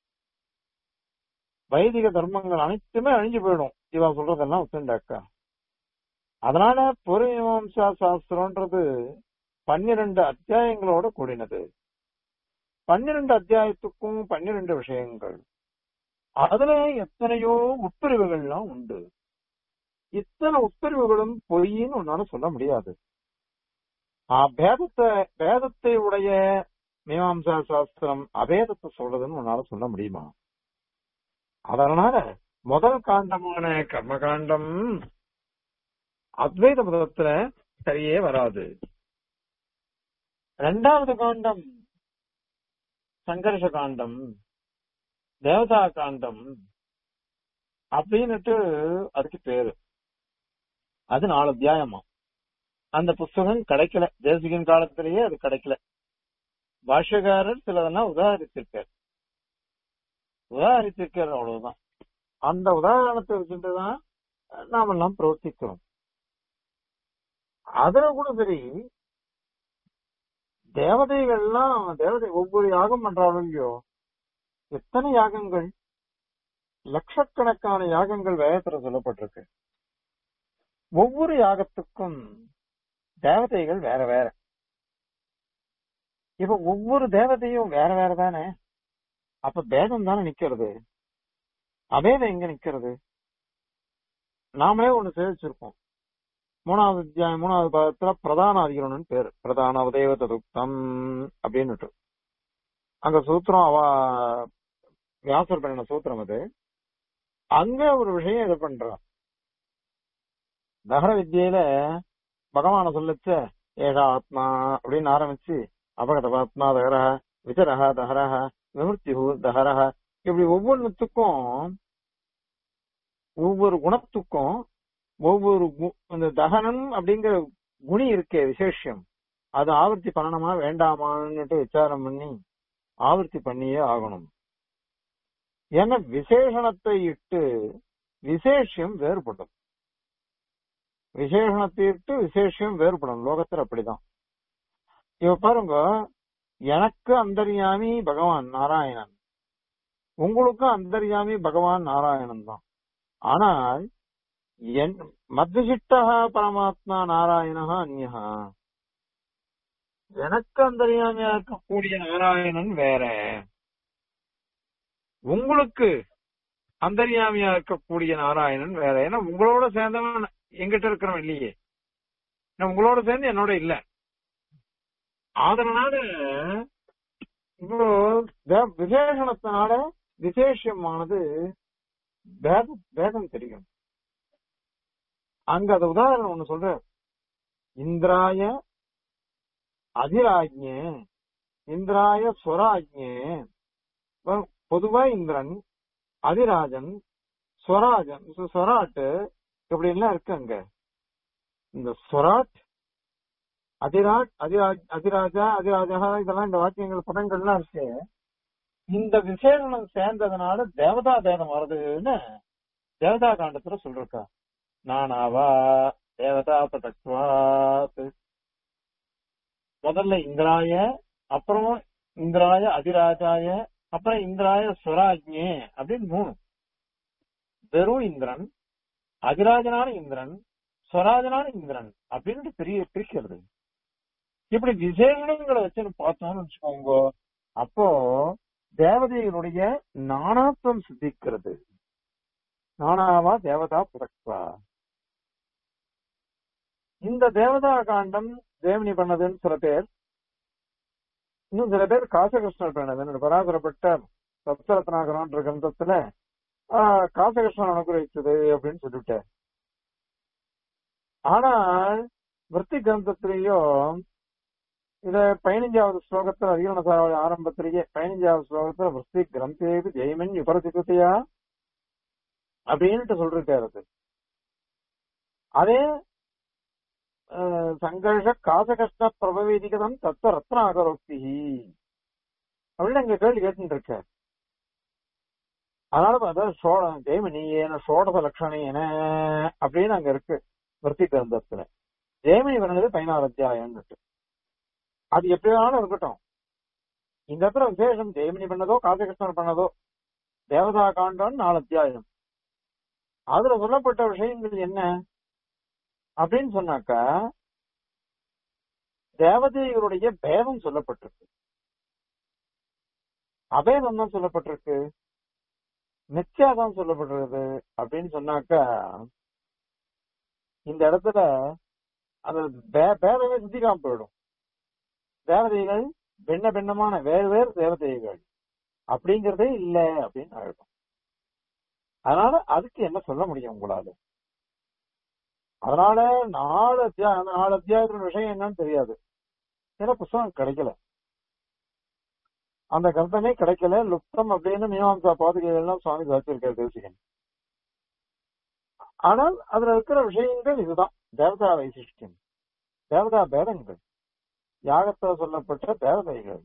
வைதிக தர்மங்கள் அனைத்துமே அழிஞ்சு போயிடும் இவா சொல்றதெல்லாம் ஒத்துண்டாக்கா அதனால பொருமீமாம்சா சாஸ்திரம்ன்றது பன்னிரண்டு அத்தியாயங்களோட கூடினது பன்னிரண்டு அத்தியாயத்துக்கும் பன்னிரண்டு விஷயங்கள் அதுல எத்தனையோ உட்பிரிவுகள்லாம் உண்டு இத்தனை உட்பிரிவுகளும் பொய்ன்னு உன்னால சொல்ல முடியாது ஆ, பேதத்தை பேதத்தை உடைய மீமாம்சா சாஸ்திரம் அபேதத்தை சொல்றதுன்னு உன்னால சொல்ல முடியுமா அதனால முதல் காண்டமான கர்மகாண்டம் அத்வைத மதத்துல சரியே வராது ரெண்டாவது காண்டம் சங்கர்ஷ காண்டம் தேவதா காண்டம் அப்படின்னுட்டு அதுக்கு பேரு அது நாலு அத்தியாயமா அந்த புஸ்தகம் கிடைக்கல தேசிகன் காலத்திலேயே அது கிடைக்கல பாஷ்யக்காரர் சிலதெல்லாம் உதாரித்திருக்கார் உதாரித்திருக்கார் அவ்வளவுதான் அந்த உதாரணத்தை வச்சுட்டுதான் நாம எல்லாம் பிரவர்த்திக்கிறோம் அதுல கூட சரி தேவதைகள்லாம் தேவதை ஒவ்வொரு யாகம் பண்றாலும் இல்லையோ எத்தனை யாகங்கள் லட்சக்கணக்கான யாகங்கள் வேதத்துல சொல்லப்பட்டிருக்கு ஒவ்வொரு யாகத்துக்கும் தேவதைகள் வேற வேற இப்ப ஒவ்வொரு தேவதையும் வேற வேற தானே அப்ப பேதம் தானே நிக்கிறது அபேதம் எங்க நிக்கிறது நாமளே ஒண்ணு சேவிச்சிருக்கோம் மூணாவது அத்தியாயம் மூணாவது பாகத்துல பிரதான அதிகரணம்னு பேரு பிரதான உதேவ துக்தம் அப்படின்னுட்டு அங்க சூத்திரம் அவ வியாசர் பண்ணின சூத்திரம் அது அங்க ஒரு விஷயம் இது பண்றான் தகர வித்தியில பகவான சொல்லச்ச ஏகா ஆத்மா அப்படின்னு ஆரம்பிச்சு அபகதபாத்மா தகரஹ விசரஹ தஹரஹ விமுர்த்திஹு தஹரஹ இப்படி ஒவ்வொன்றுத்துக்கும் ஒவ்வொரு குணத்துக்கும் ஒவ்வொரு கு- அந்த தகனம் அப்படிங்கிற குணி இருக்கே விசேஷம் அது ஆவர்த்தி பண்ணணுமா வேண்டாமான்னுட்டு விசாரம் பண்ணி ஆவர்த்தி பண்ணியே ஆகணும் ஏன்னா விசேஷணத்தை இட்டு விசேஷம் வேறுபடும் விசேஷணத்தை இட்டு விசேஷம் வேறுபடும் லோகத்துல அப்படிதான் இப்ப பாருங்க எனக்கு அந்தர்யாமி பகவான் நாராயணன் உங்களுக்கும் அந்தர்யாமி பகவான் நாராயணன் தான் ஆனால் என் மத்திசிஷ்டா பரமாத்மா நாராயணா அந்யஹா எனக்கு அந்தர்யாமியா இருக்கக்கூடிய நாராயணன் வேற உங்களுக்கு அந்தர்யாமியா இருக்கக்கூடிய நாராயணன் வேற ஏன்னா உங்களோட சேர்ந்தவன் எங்கிட்ட இருக்கிறவன் இல்லையே நான் உங்களோட சேர்ந்து என்னோட இல்ல அதனால இப்போ வே- விசேஷணத்தினால விசேஷமானது பேதம் பேதம் தெரியும் அங்க அது உதாரணம் ஒண்ணு சொல்ற இந்திராய அதிராஜ்ய இந்திராய ஸ்வராஜ்ய இப்ப பொதுவா இந்திரன் அதிராஜன் ஸ்வராஜன் சு- ஸ்வராட்டு இப்படி எல்லாம் இருக்கு அங்க இந்த ஸ்வராட் அதிராட் அதிராஜ் அதிராஜா அதிராஜா இதெல்லாம் இந்த வாக்கியங்கள் பதங்கள்லாம் இருக்கு இந்த விசேஷனம் சேர்ந்ததுனால தேவதா பேதம் வருதுன்னு தேவதா காண்டத்துல சொல்லிருக்கா நானாவா தேவதா பதத்வாத் முதல்ல இந்திராய அப்புறம் இந்திராய அதிராஜாய அப்புறம் இந்திராய ஸ்வராஜ்யே அப்படின்னு மூணு வெறும் இந்திரன் அதிராஜனான இந்திரன் ஸ்வராஜனான இந்திரன் அப்படின்னு பெரிய பிரிக்கிறது இப்படி விசேஷங்களை வச்சு பார்த்தோம்னு வச்சுக்கோங்க அப்போ தேவதைகளுடைய நானாத்வம் சித்திக்கிறது நானாவா தேவதா புரக்வா இந்த தேவதா காண்டம் தேவனி பண்ணதுன்னு சில பேர் இன்னும் சில பேர் காசகிருஷ்ணர் பண்ணதுன்னு பராசரப்பட்ட சப்தரத்னாகரம்ன்ற கிரந்தத்துல ஆஹ், காசகிருஷ்ணன் அனுகிரகிச்சது அப்படின்னு சொல்லிவிட்டார் ஆனால் விருத்தி கிரந்தத்திலேயும் இத பதினஞ்சாவது ஸ்லோகத்துல அதிகரண சாராவளி ஆரம்பத்திலேயே பதினஞ்சாவது ஸ்லோகத்துல விருத்தி கிரந்தேது ஜெயமன் உபரதிகத்தையா அப்படின்ட்டு சொல்லிருக்காரு அது அதே அஹ், சங்கர்ஷ காசகஷ்ட பிரபவேதிகதம் தத்துவ ரத்ன அகரோக்தி அப்படின்னு அங்க கேள்வி கேட்டு இருக்க அதனால பார்த்தா சோழ ஜெயமணி ஏன சோடச லட்சணேன அப்படின்னு அங்க இருக்கு விருத்தி கிரந்தத்துல ஜெயமணி பண்ணது பதினாறு அத்தியாயம்னுட்டு அது எப்படி வேணாலும் இருக்கட்டும் இந்த இடத்துல விசேஷம் ஜெயமணி பண்ணதோ காசகிருஷ்ணன் பண்ணதோ தேவதா காண்டம் நாலு அத்தியாயம் அதுல சொல்லப்பட்ட விஷயங்கள் என்ன அப்படின்னு சொன்னாக்கா தேவதைகளுடைய பேதம் சொல்லப்பட்டிருக்கு அபேதம் தான் சொல்லப்பட்டிருக்கு நிச்சயாதான் சொல்லப்பட்டிருக்கு அப்படின்னு சொன்னாக்கா இந்த இடத்துல அது பே- பேதமே சித்திக்காம போயிடும் தேவதைகள் பின்ன பின்னமான வேறு வேறு தேவதைகள் அப்படிங்கறதே இல்ல அப்படின்னு ஆயிடும் அதனால அதுக்கு என்ன சொல்ல முடியும் உங்களால அதனால நாலு அத்தியாயம் அந்த நாலு அத்தியாயத்தோட விஷயம் என்னன்னு தெரியாது ஏன்னா புஸ்தகம் கிடைக்கல அந்த கிரந்தமே கிடைக்கல லுப்தம் அப்படின்னு மீமாம்சா பாதுகைகள்லாம் சுவாமி வச்சிருக்காரு தேசிகன் ஆனால் அதுல இருக்கிற விஷயங்கள் இதுதான் தேவதா வைசிஷ்டியம் தேவதா பேதங்கள் யாகத்துல சொல்லப்பட்ட தேவதைகள்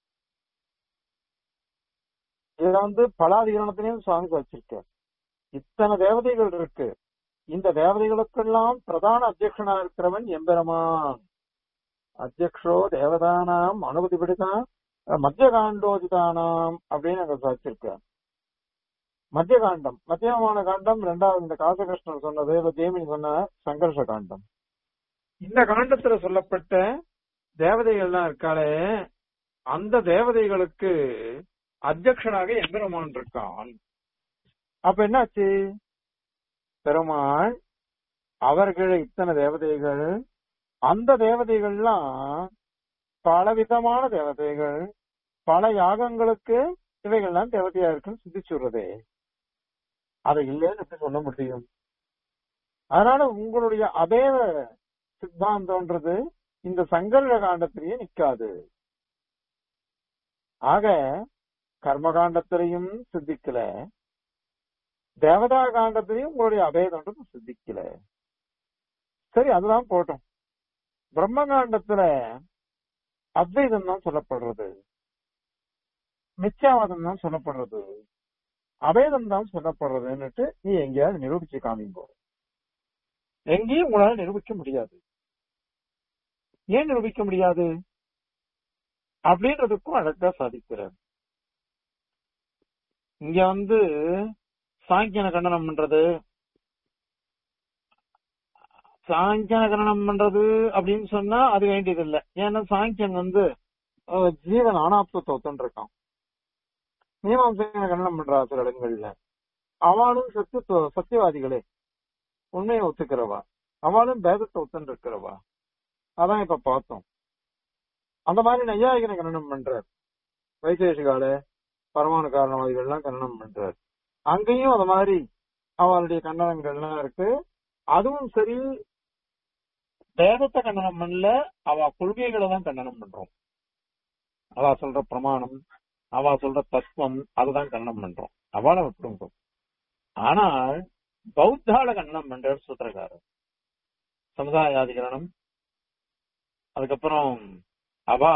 இதுல வந்து பலாதிகரணத்திலையும் சுவாமி வச்சிருக்கார் இத்தனை தேவதைகள் இருக்கு இந்த தேவதைகளுக்கெல்லாம் பிரதான அத்தியக்ஷனா இருக்கிறவன் எம்பெருமான் அத்தியக்ஷோ தேவதானாம் அனுமதி பிடித்தான் மத்திய காண்டோஜிதானாம் அப்படின்னு அங்க வச்சிருக்கார் மத்திய காண்டம் மத்தியமான காண்டம் ரெண்டாவது இந்த காசகிருஷ்ணன் சொன்னது இல்ல ஜெயமினி சொன்ன சங்கர்ஷ காண்டம் இந்த காண்டத்துல சொல்லப்பட்ட தேவதைகள்லாம் இருக்காளே அந்த தேவதைகளுக்கு அத்தியக்ஷனாக எம்பெருமான் இருக்கான் அப்ப என்னாச்சு பெருமாள் அவர்கள் இத்தனை தேவதைகள் அந்த தேவதைகள்லாம் பலவிதமான தேவதைகள் பல யாகங்களுக்கு இவைகள்லாம் தேவதையா இருக்குன்னு சிந்திச்சுடுறதே அதை இல்லைன்னு எப்படி சொல்ல முடியும் அதனால உங்களுடைய அபேத சித்தாந்தம்ன்றது இந்த சங்கர காண்டத்திலேயே நிக்காது ஆக கர்மகாண்டத்திலையும் சித்திக்கல தேவதா காண்டத்திலையும் உங்களுடைய அபேதம்ன்றது சித்திக்கல சரி அதுதான் போட்டோம் பிரம்மகாண்டத்துல அத்வைதம் தான் சொல்லப்படுறது மித்யாவாதம் தான் சொல்லப்படுறது அபேதம் தான் சொல்லப்படுறதுன்னுட்டு நீ எங்கேயாவது நிரூபிச்சு காமிங்கோ எங்கேயும் உங்களால நிரூபிக்க முடியாது ஏன் நிரூபிக்க முடியாது அப்படின்றதுக்கும் அழகா சாதிக்கிறார் இங்க வந்து சாங்கியன கண்டனம் பண்றது சாங்கியன கண்டனம் பண்றது அப்படின்னு சொன்னா அது வேண்டியது இல்லை ஏன்னா சாங்கியன் வந்து அஹ், ஜீவன் அனாத்மத்தை ஒத்துன்னு இருக்கான் மீமாம்சையனை கண்டனம் பண்றா சில இடங்கள்ல அவளும் சத்திய சத்தியவாதிகளே உண்மையை ஒத்துக்கிறவா அவளும் பேதத்தை ஒத்துன்னு இருக்கிறவா அதான் இப்ப பார்த்தோம் அந்த மாதிரி நையாயிகனை கண்டனம் பண்றார் வைசேஷிகால பரமாணு காரணவாதிகள் எல்லாம் கண்டனம் பண்றார் அங்கேயும் அந்த மாதிரி அவளுடைய கண்டனங்கள்லாம் இருக்கு அதுவும் சரி வேதத்தை கண்டனம் பண்ணல அவ கொள்கைகளை தான் கண்டனம் பண்றோம் அவ சொல்ற பிரமாணம் அவ சொல்ற தத்துவம் அதுதான் கண்டனம் பண்றோம் அவளை விட்டுருங்க ஆனால் பௌத்தால கண்டனம் பண்ற சூத்திரக்காரர் சமுதாயாதிகரணம் அதுக்கப்புறம் அவா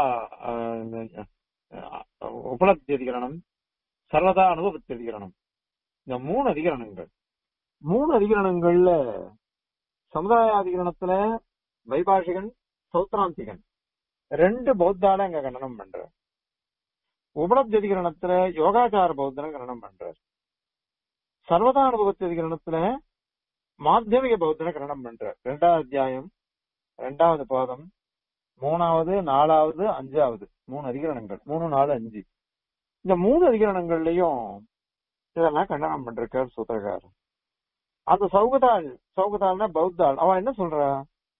உபலப்தி அதிகரணம் சர்வதா அனுபவத்தி அதிகரணம் இந்த மூணு அதிகரணங்கள் மூணு அதிகரணங்கள்ல சமுதாய அதிகரணத்துல வைபாஷிகன் சௌத்ராந்திகன் ரெண்டு பௌத்தால அங்க கண்டனம் பண்ற உபலப்தி அதிகரணத்துல யோகாச்சார பௌத்தனை கண்டனம் பண்ற சர்வதா அனுபவத்தி அதிகரணத்துல மாத்தியமிக பௌத்தனை கண்டனம் பண்ற ரெண்டாவது அத்தியாயம் ரெண்டாவது பாதம் மூணாவது நாலாவது அஞ்சாவது மூணு அதிகரணங்கள் மூணு நாலு அஞ்சு இந்த மூணு அதிகரணங்கள்லயும் இதெல்லாம் கண்டனம் பண்றார் சூத்திரக்காரர் அந்த சௌகதாள் சௌகதாள்னா பௌத்தாள் அவன் என்ன சொல்றா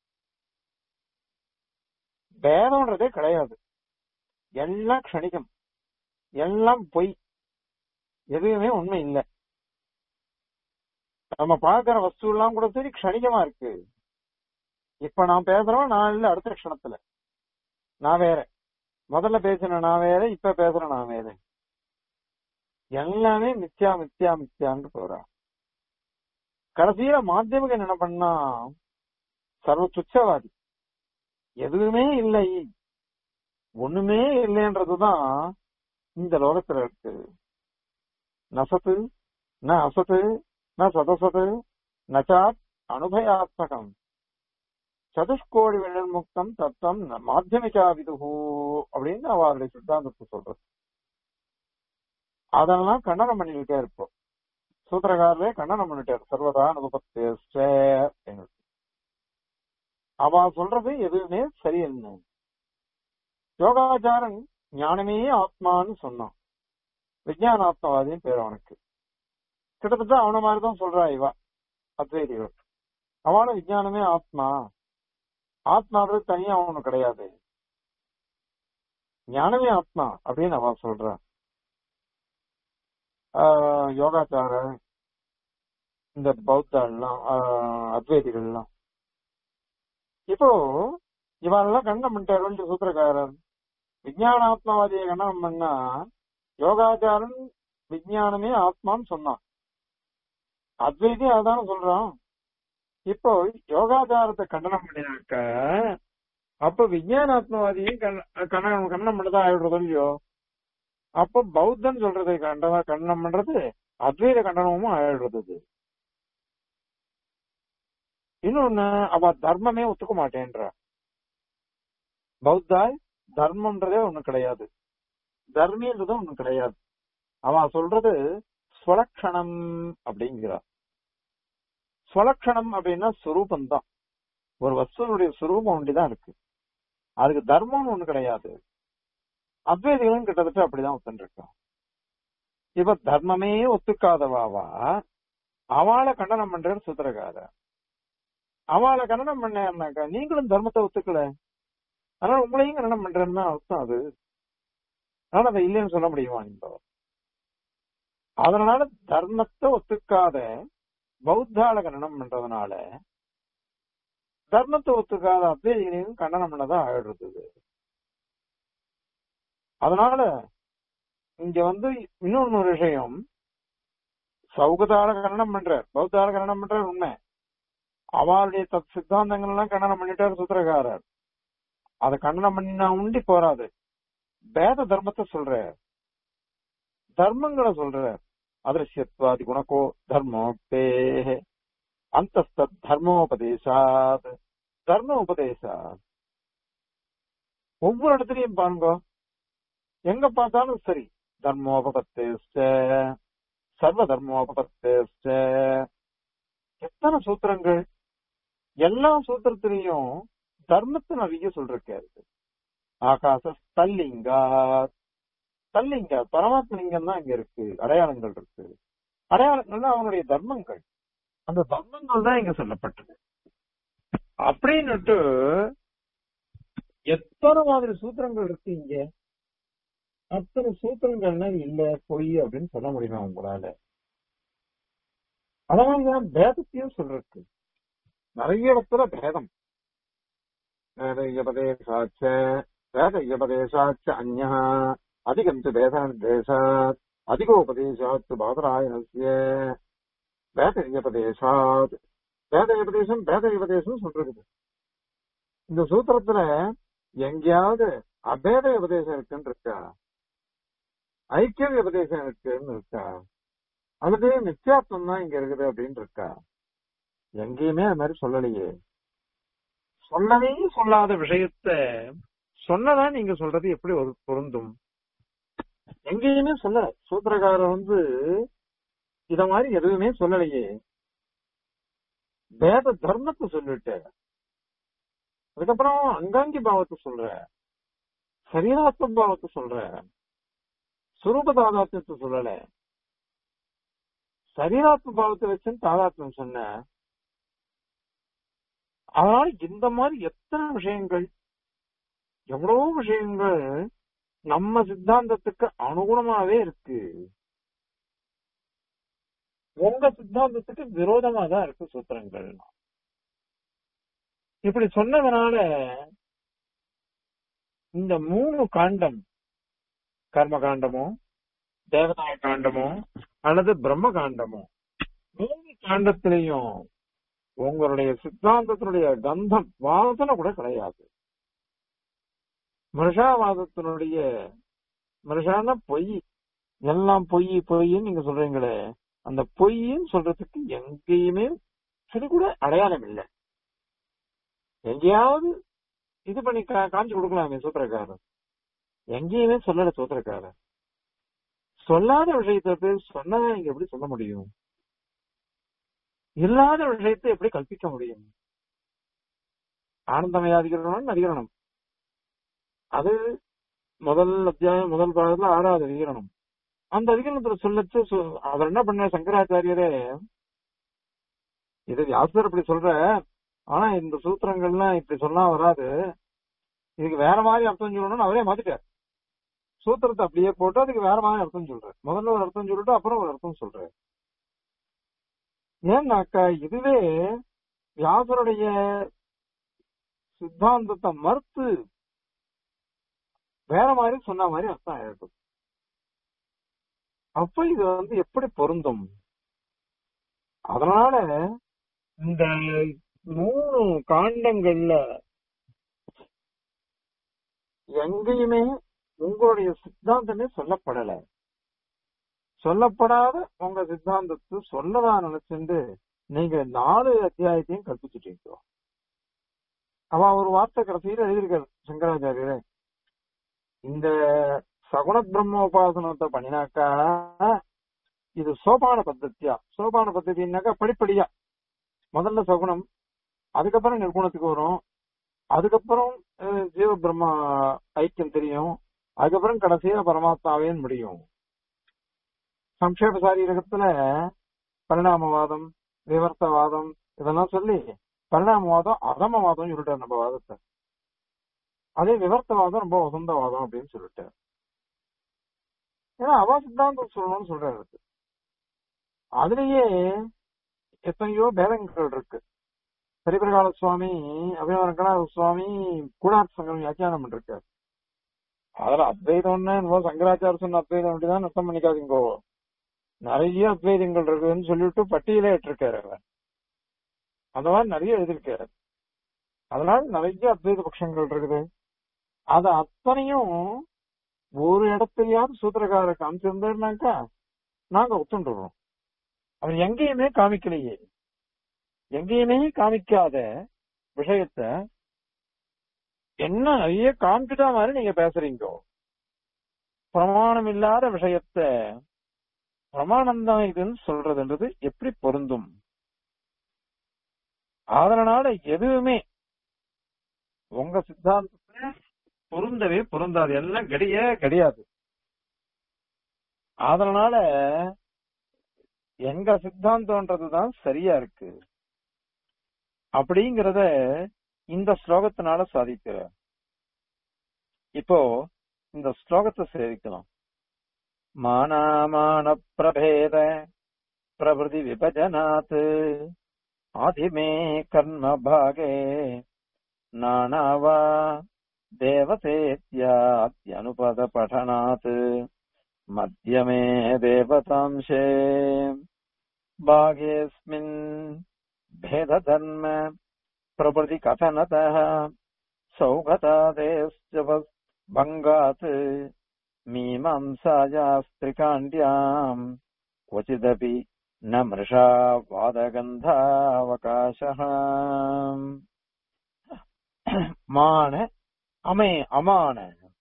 வேதம்ன்றதே கிடையாது எல்லாம் க்ஷணிகம் எல்லாம் பொய் எதுவுமே உண்மை இல்லை நம்ம பார்க்கிற வஸ்து எல்லாம் கூட சரி க்ஷணிகமா இருக்கு இப்ப நான் பேசுறோம் நான் இல்ல அடுத்த க்ஷணத்துல நான் வேற முதல்ல பேசின நான் வேற இப்ப பேசுற நான் வேற எல்லாமே மித்யா மித்யா மித்யான்னு போறா கடைசியில மாத்தியமிக என்ன பண்ணா சர்வ துச்சவாதி எதுவுமே இல்லை ஒண்ணுமே இல்லைன்றதுதான் இந்த லோகத்துல இருக்கு நசத்து ந அசத்து ந சதசத்து நச்சாத் அனுபயாத்மகம் சதுஷ்கோடி விழன்முக்தம் தத்தம் மாத்தியமிகா விதுகு அப்படின்னு அவருடைய சித்தாந்தத்தை சொல்றது அதெல்லாம் கண்டனம் பண்ணிக்கிட்டே இருப்போம் சூத்திரகாரரே கண்டனம் பண்ணிட்டார் சர்வதா அனுபவத்தே அவ சொல்றது எதுவுமே சரியில்லை யோகாச்சாரன் ஞானமே ஆத்மான்னு சொன்னான் விஜயானாத்மவாதியும் பேர் அவனுக்கு கிட்டத்தட்ட அவன மாதிரிதான் சொல்றா இவா அத்வைதிகள் அவனும் விஜயானமே ஆத்மா ஆத்மாவது தனியா அவனு கிடையாது ஞானமே ஆத்மா அப்படின்னு அவ சொல்றா ஆஹ் யோகாச்சார இந்த பௌத்தாள்லாம் அத்வைதிகள்லாம் இப்போ இவரெல்லாம் கண்டம் பண்ணிட்டாரு சூத்திரக்காரர் விஜயானாத்மாவாதியை கண்டனம் பண்ணா யோகாச்சாரன் விஜயானமே ஆத்மான்னு சொன்னான் அத்வைதி அதான சொல்றான் இப்போ யோகாச்சாரத்தை கண்டனம் பண்ணினாக்க அப்ப விஜயானாத்மவாதியும் கண்டனம் கண்டனம் பண்ணதா ஆயிடுறதோ இல்லையோ அப்ப பௌத்தன் சொல்றதை கண்டதா கண்டனம் பண்றது அத்வைத கண்டனமும் ஆயிடுறது இன்னொன்னு அவ தர்மமே ஒத்துக்க மாட்டேன்ற பௌத்தாய் தர்மம்ன்றதே ஒண்ணு கிடையாது தர்மின்றது ஒண்ணு கிடையாது அவன் சொல்றது ஸ்வலக்ஷணம் அப்படிங்கிறா ஸ்வலக்ஷணம் அப்படின்னா சுரூபம் தான் ஒரு வஸ்துவனுடைய சுரூபம் ஒண்டிதான் இருக்கு அதுக்கு தர்மம்னு ஒண்ணு கிடையாது அத்வைதிகளும் கிட்டத்தட்ட அப்படிதான் ஒத்துருக்கான் இப்ப தர்மமே ஒத்துக்காதவாவா அவளை கண்டனம் பண்ற சுத்திரக்கார அவளை கண்டனம் பண்ணாக்கா நீங்களும் தர்மத்தை ஒத்துக்கல அதனால உங்களையும் கண்டனம் பண்றேன்னு அர்த்தம் அது அதனால அதை இல்லைன்னு சொல்ல முடியுமா இந்த அதனால தர்மத்தை ஒத்துக்காத பௌத்தால கண்டனம் பண்றதுனால தர்மத்தை ஒத்துக்காத அத்வைதிகளையும் கண்டனம் பண்ணதான் ஆயிடுறது அதனால இங்க வந்து இன்னொன்னு ஒரு விஷயம் சௌகதால கண்டனம் பண்றார் பௌத்தால கண்டனம் பண்றார் உண்மை அவளுடைய தத் சித்தாந்தங்கள் எல்லாம் கண்டனம் பண்ணிட்டார் சூத்திரக்காரர் அதை கண்டனம் பண்ணினா உண்டி போறாது வேத தர்மத்தை சொல்ற தர்மங்களை சொல்ற அதிருஷ்யத்வாதி குணக்கோ தர்மோக்தே அந்த தர்மோபதேசாத் தர்ம உபதேசாத் ஒவ்வொரு இடத்துலயும் பாருங்க எங்க பார்த்தாலும் சரி தர்மோபதேச சர்வ தர்மோபத்தேச்ச எத்தனை சூத்திரங்கள் எல்லா சூத்திரத்திலையும் தர்மத்தை நிறைய சொல்றாரு ஆகாச தல்லிங்கா தல்லிங்க பரமாத்ம லிங்கம் தான் இங்க இருக்கு அடையாளங்கள் இருக்கு அடையாளங்கள்னா அவனுடைய தர்மங்கள் அந்த தர்மங்கள் தான் இங்க சொல்லப்பட்டது அப்படின்னுட்டு எத்தனை மாதிரி சூத்திரங்கள் இருக்கு இங்க அத்தனை சூத்திரங்கள்னா இல்ல பொய் அப்படின்னு சொல்ல முடியுமா உங்களால அதனாலதான் பேதத்தையும் சொல்றதுக்கு நிறைய இடத்துல பேதம் வேத உபதேசாச்ச வேத உபதேசாச்ச அந்யா அதிகம் து வேத நிர்தேசாத் அதிகோபதேசாத் பாதராயணஸ்ய வேத உபதேசாத் வேத உபதேசம் வேத உபதேசம் சொல்றது இந்த சூத்திரத்துல எங்கேயாவது அபேத உபதேசம் இருக்குன்னு இருக்கா ஐக்கிய உபதேசம் இருக்குன்னு இருக்கா அல்லது நித்தியாத்வம் தான் இங்க இருக்குது அப்படின்னு இருக்கா எங்கேயுமே அது மாதிரி சொல்லலையே சொல்லவே சொல்லாத விஷயத்த சொன்னதா நீங்க சொல்றது எப்படி ஒரு பொருந்தும் எங்கேயுமே சொல்ல சூத்திரக்காரர் வந்து இத மாதிரி எதுவுமே சொல்லலையே வேத தர்மத்தை சொல்லிட்டு அதுக்கப்புறம் அங்காங்கி பாவத்தை சொல்ற சரீராத்ம பாவத்தை சொல்ற சுரூப தாதாத்மியத்தை சொல்லல சரீராத்ம பாவத்தை வச்சு தாதாத்மியம் சொன்ன அதனால இந்த மாதிரி எத்தனை விஷயங்கள் எவ்வளவு விஷயங்கள் நம்ம சித்தாந்தத்துக்கு அனுகுணமாவே இருக்கு உங்க சித்தாந்தத்துக்கு விரோதமா தான் இருக்கு சூத்திரங்கள் இப்படி சொன்னதுனால இந்த மூணு காண்டம் கர்ம காண்டமோ தேவதாய காண்டமோ அல்லது பிரம்ம காண்டமோ மூணு காண்டத்திலையும் உங்களுடைய சித்தாந்தத்தினுடைய கந்தம் வாசனை கூட கிடையாது மிருஷாவாதத்தினுடைய மிருஷான பொய் எல்லாம் பொய் பொய்ன்னு நீங்க சொல்றீங்களே அந்த பொய்ன்னு சொல்றதுக்கு எங்கேயுமே சிறு கூட அடையாளம் இல்லை எங்கேயாவது இது பண்ணி கா- காமிச்சு கொடுக்கலாமே சூத்திரக்காரர் எங்கேயுமே சொல்லல சூத்திரக்காரர் சொல்லாத விஷயத்தை போய் சொன்னதை நீங்க எப்படி சொல்ல முடியும் இல்லாத விஷயத்தை எப்படி கல்பிக்க முடியும் ஆனந்தமய அதிகரணம் அதிகரணம் அது முதல் அத்தியாயம் முதல் பாகத்துல ஆறாவது அதிகரணம் அந்த அதிகரணத்துல சொல்லச்சு சொ- அவர் என்ன பண்ண சங்கராச்சாரியரே இது வியாசர் இப்படி சொல்ற ஆனா இந்த சூத்திரங்கள்லாம் இப்படி சொன்னா வராது இதுக்கு வேற மாதிரி அர்த்தம் சொல்லணும்னு அவரே மாத்திட்டார் சூத்திரத்தை அப்படியே போட்டு அதுக்கு வேற மாதிரி அர்த்தம் சொல்ற முதல்ல ஒரு அர்த்தம் சொல்லிட்டு அப்புறம் ஒரு அர்த்தம் சொல்ற ஏன்னாக்கா இதுவே வியாசருடைய சித்தாந்தத்தை மறுத்து வேற மாதிரி சொன்ன மாதிரி அர்த்தம் ஆயிடும் அப்ப இது வந்து எப்படி பொருந்தும் அதனால இந்த மூணு காண்டங்கள்ல எங்கேயுமே உங்களுடைய சித்தாந்தமே சொல்லப்படல சொல்லப்படாத உங்க சித்தாந்தத்தை சொல்லதா நினைச்சுட்டு நீங்க நாலு அத்தியாயத்தையும் கற்பிச்சுட்டீங்க அவ ஒரு வார்த்தை கடைசியில எழுதியிருக்காரு சங்கராச்சாரியரே இந்த சகுண பிரம்மோபாசனத்தை பண்ணினாக்கா இது சோபான பத்தத்தியா சோபான பத்ததினாக்கா படிப்படியா முதல்ல சகுனம் அதுக்கப்புறம் நிர்குணத்துக்கு வரும் அதுக்கப்புறம் அஹ், ஜீவ பிரம்ம ஐக்கியம் தெரியும் அதுக்கப்புறம் கடைசியா பரமாத்மாவே முடியும் சம்ஷேப சாரீரகத்துல பரிணாமவாதம் விவர்த்தவாதம் இதெல்லாம் சொல்லி பரிணாமவாதம் அதமவாதம் சொல்லிட்டார் நம்ம வாதத்தை அதே விவர்த்தவாதம் ரொம்ப வசந்தவாதம் அப்படின்னு சொல்லிட்டார் ஏன்னா அவ சித்தாந்தம் சொல்லணும்னு சொல்றாரு அதுலயே எத்தனையோ பேதங்கள் இருக்கு பெரியபிரகால சுவாமி அபிநவரங்கநாத சுவாமி கூடாத் சங்கம் வியாக்கியானம் பண்ணிருக்காரு அதுல அத்வைதம்னு என்னவோ சங்கராச்சார சொன்ன அத்வைதம் அப்படிதான் அர்த்தம் பண்ணிக்காதீங்கோ நிறைய அத்வைதங்கள் இருக்குதுன்னு சொல்லிட்டு பட்டியலே இட்டிருக்காரு அவர் அந்த மாதிரி நிறைய எழுதியிருக்காரு அதனால நிறைய அத்வைத பட்சங்கள் இருக்குது அது அத்தனையும் ஒரு இடத்துலயாவது சூத்திரக்காரரை காமிச்சிருந்தாருனாக்கா நாங்க ஒத்துண்டுறோம் அவர் எங்கேயுமே காமிக்கலையே எங்கேயுமே காமிக்காத விஷயத்த என்ன நிறைய காமிச்சுட்டா மாதிரி நீங்க பேசுறீங்க பிரமாணம் இல்லாத விஷயத்த பிரமாணம் தான் இதுன்னு சொல்றதுன்றது எப்படி பொருந்தும் அதனால எதுவுமே உங்க சித்தாந்தத்துல பொருந்தவே பொருந்தாது எல்லாம் கிடையே கிடையாது அதனால எங்க சித்தாந்தம்ன்றதுதான் சரியா இருக்கு அப்படிங்கறத இந்த ஸ்லோகத்தினால சாதிக்கிற இப்போ இந்த ஸ்லோகத்தை சேவிக்கலாம் மானாமான பிரபேத பிரபதி விபஜனாத் ஆதிமே கர்ம பாகே நானாவா தேவசேத்யாத்யனுபத படனாத் மத்தியமே தேவதாம்சே भागेऽस्मिन् भेदधर्म प्रभृति कथनतः सौगतादेश्च भङ्गात् मीमांसायास्त्रिकाण्ड्याम् क्वचिदपि न मृषा वादगन्धावकाशः மான அமே அமான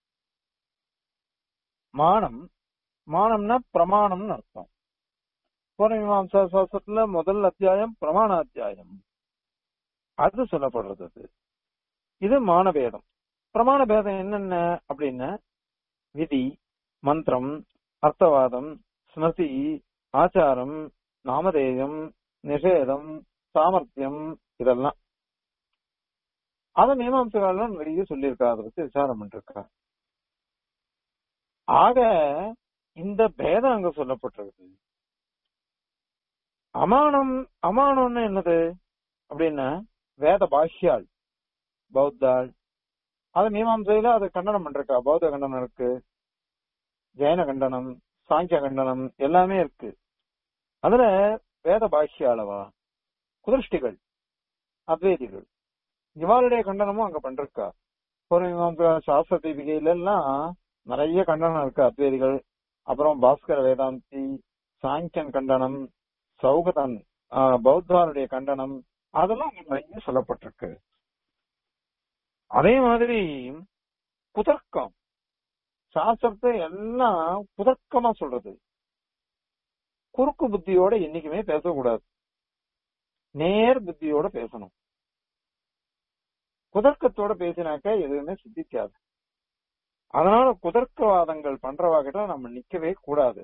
மானம் மானம்னா பிரமாணம்னு அர்த்தம் பூர்ணமீமாசா சாஸ்திரத்துல முதல் அத்தியாயம் பிரமாண அத்தியாயம் அது சொல்லப்படுறது அது இது மானபேதம் பிரமாண பேதம் என்னென்ன அப்படின்னா விதி மந்திரம் அர்த்தவாதம் ஸ்மிருதி ஆச்சாரம் நாமதேயம் நிஷேதம் சாமர்த்தியம் இதெல்லாம் அத மீமாம்சகாலம் நிறைய சொல்லியிருக்கா அதை பத்தி விசாரம் பண்ணிருக்கா ஆக இந்த பேதம் அங்க சொல்லப்பட்டிருக்கு அமானம் அமானம்னு என்னது அப்படின்னா வேத பாஷ்யாள் பௌத்தாள் அது மீமாம்சையில அது கண்டனம் பண்றக்கா பௌத்த கண்டனம் இருக்கு ஜெயன கண்டனம் சாங்கிய கண்டனம் எல்லாமே இருக்கு அதுல வேத பாஷ்யாளவா குதிருஷ்டிகள் அத்வைதிகள் இவாளுடைய கண்டனமும் அங்க பண்றக்கா பூர்வீமாம்ச சாஸ்திர தீபிகையில எல்லாம் நிறைய கண்டனம் இருக்கு அத்வைதிகள் அப்புறம் பாஸ்கர வேதாந்தி சாங்கியன் கண்டனம் சௌகதன் பௌத்தாருடைய கண்டனம் அதெல்லாம் அங்க நிறைய சொல்லப்பட்டிருக்கு அதே மாதிரி குதர்க்கம் சாஸ்திரத்தை எல்லாம் குதர்க்கமா சொல்றது குறுக்கு புத்தியோட என்னைக்குமே பேசக்கூடாது நேர் புத்தியோட பேசணும் குதர்க்கத்தோட பேசினாக்க எதுவுமே சித்திக்காது அதனால குதர்க்கவாதங்கள் பண்றவாகிட்ட நம்ம நிக்கவே கூடாது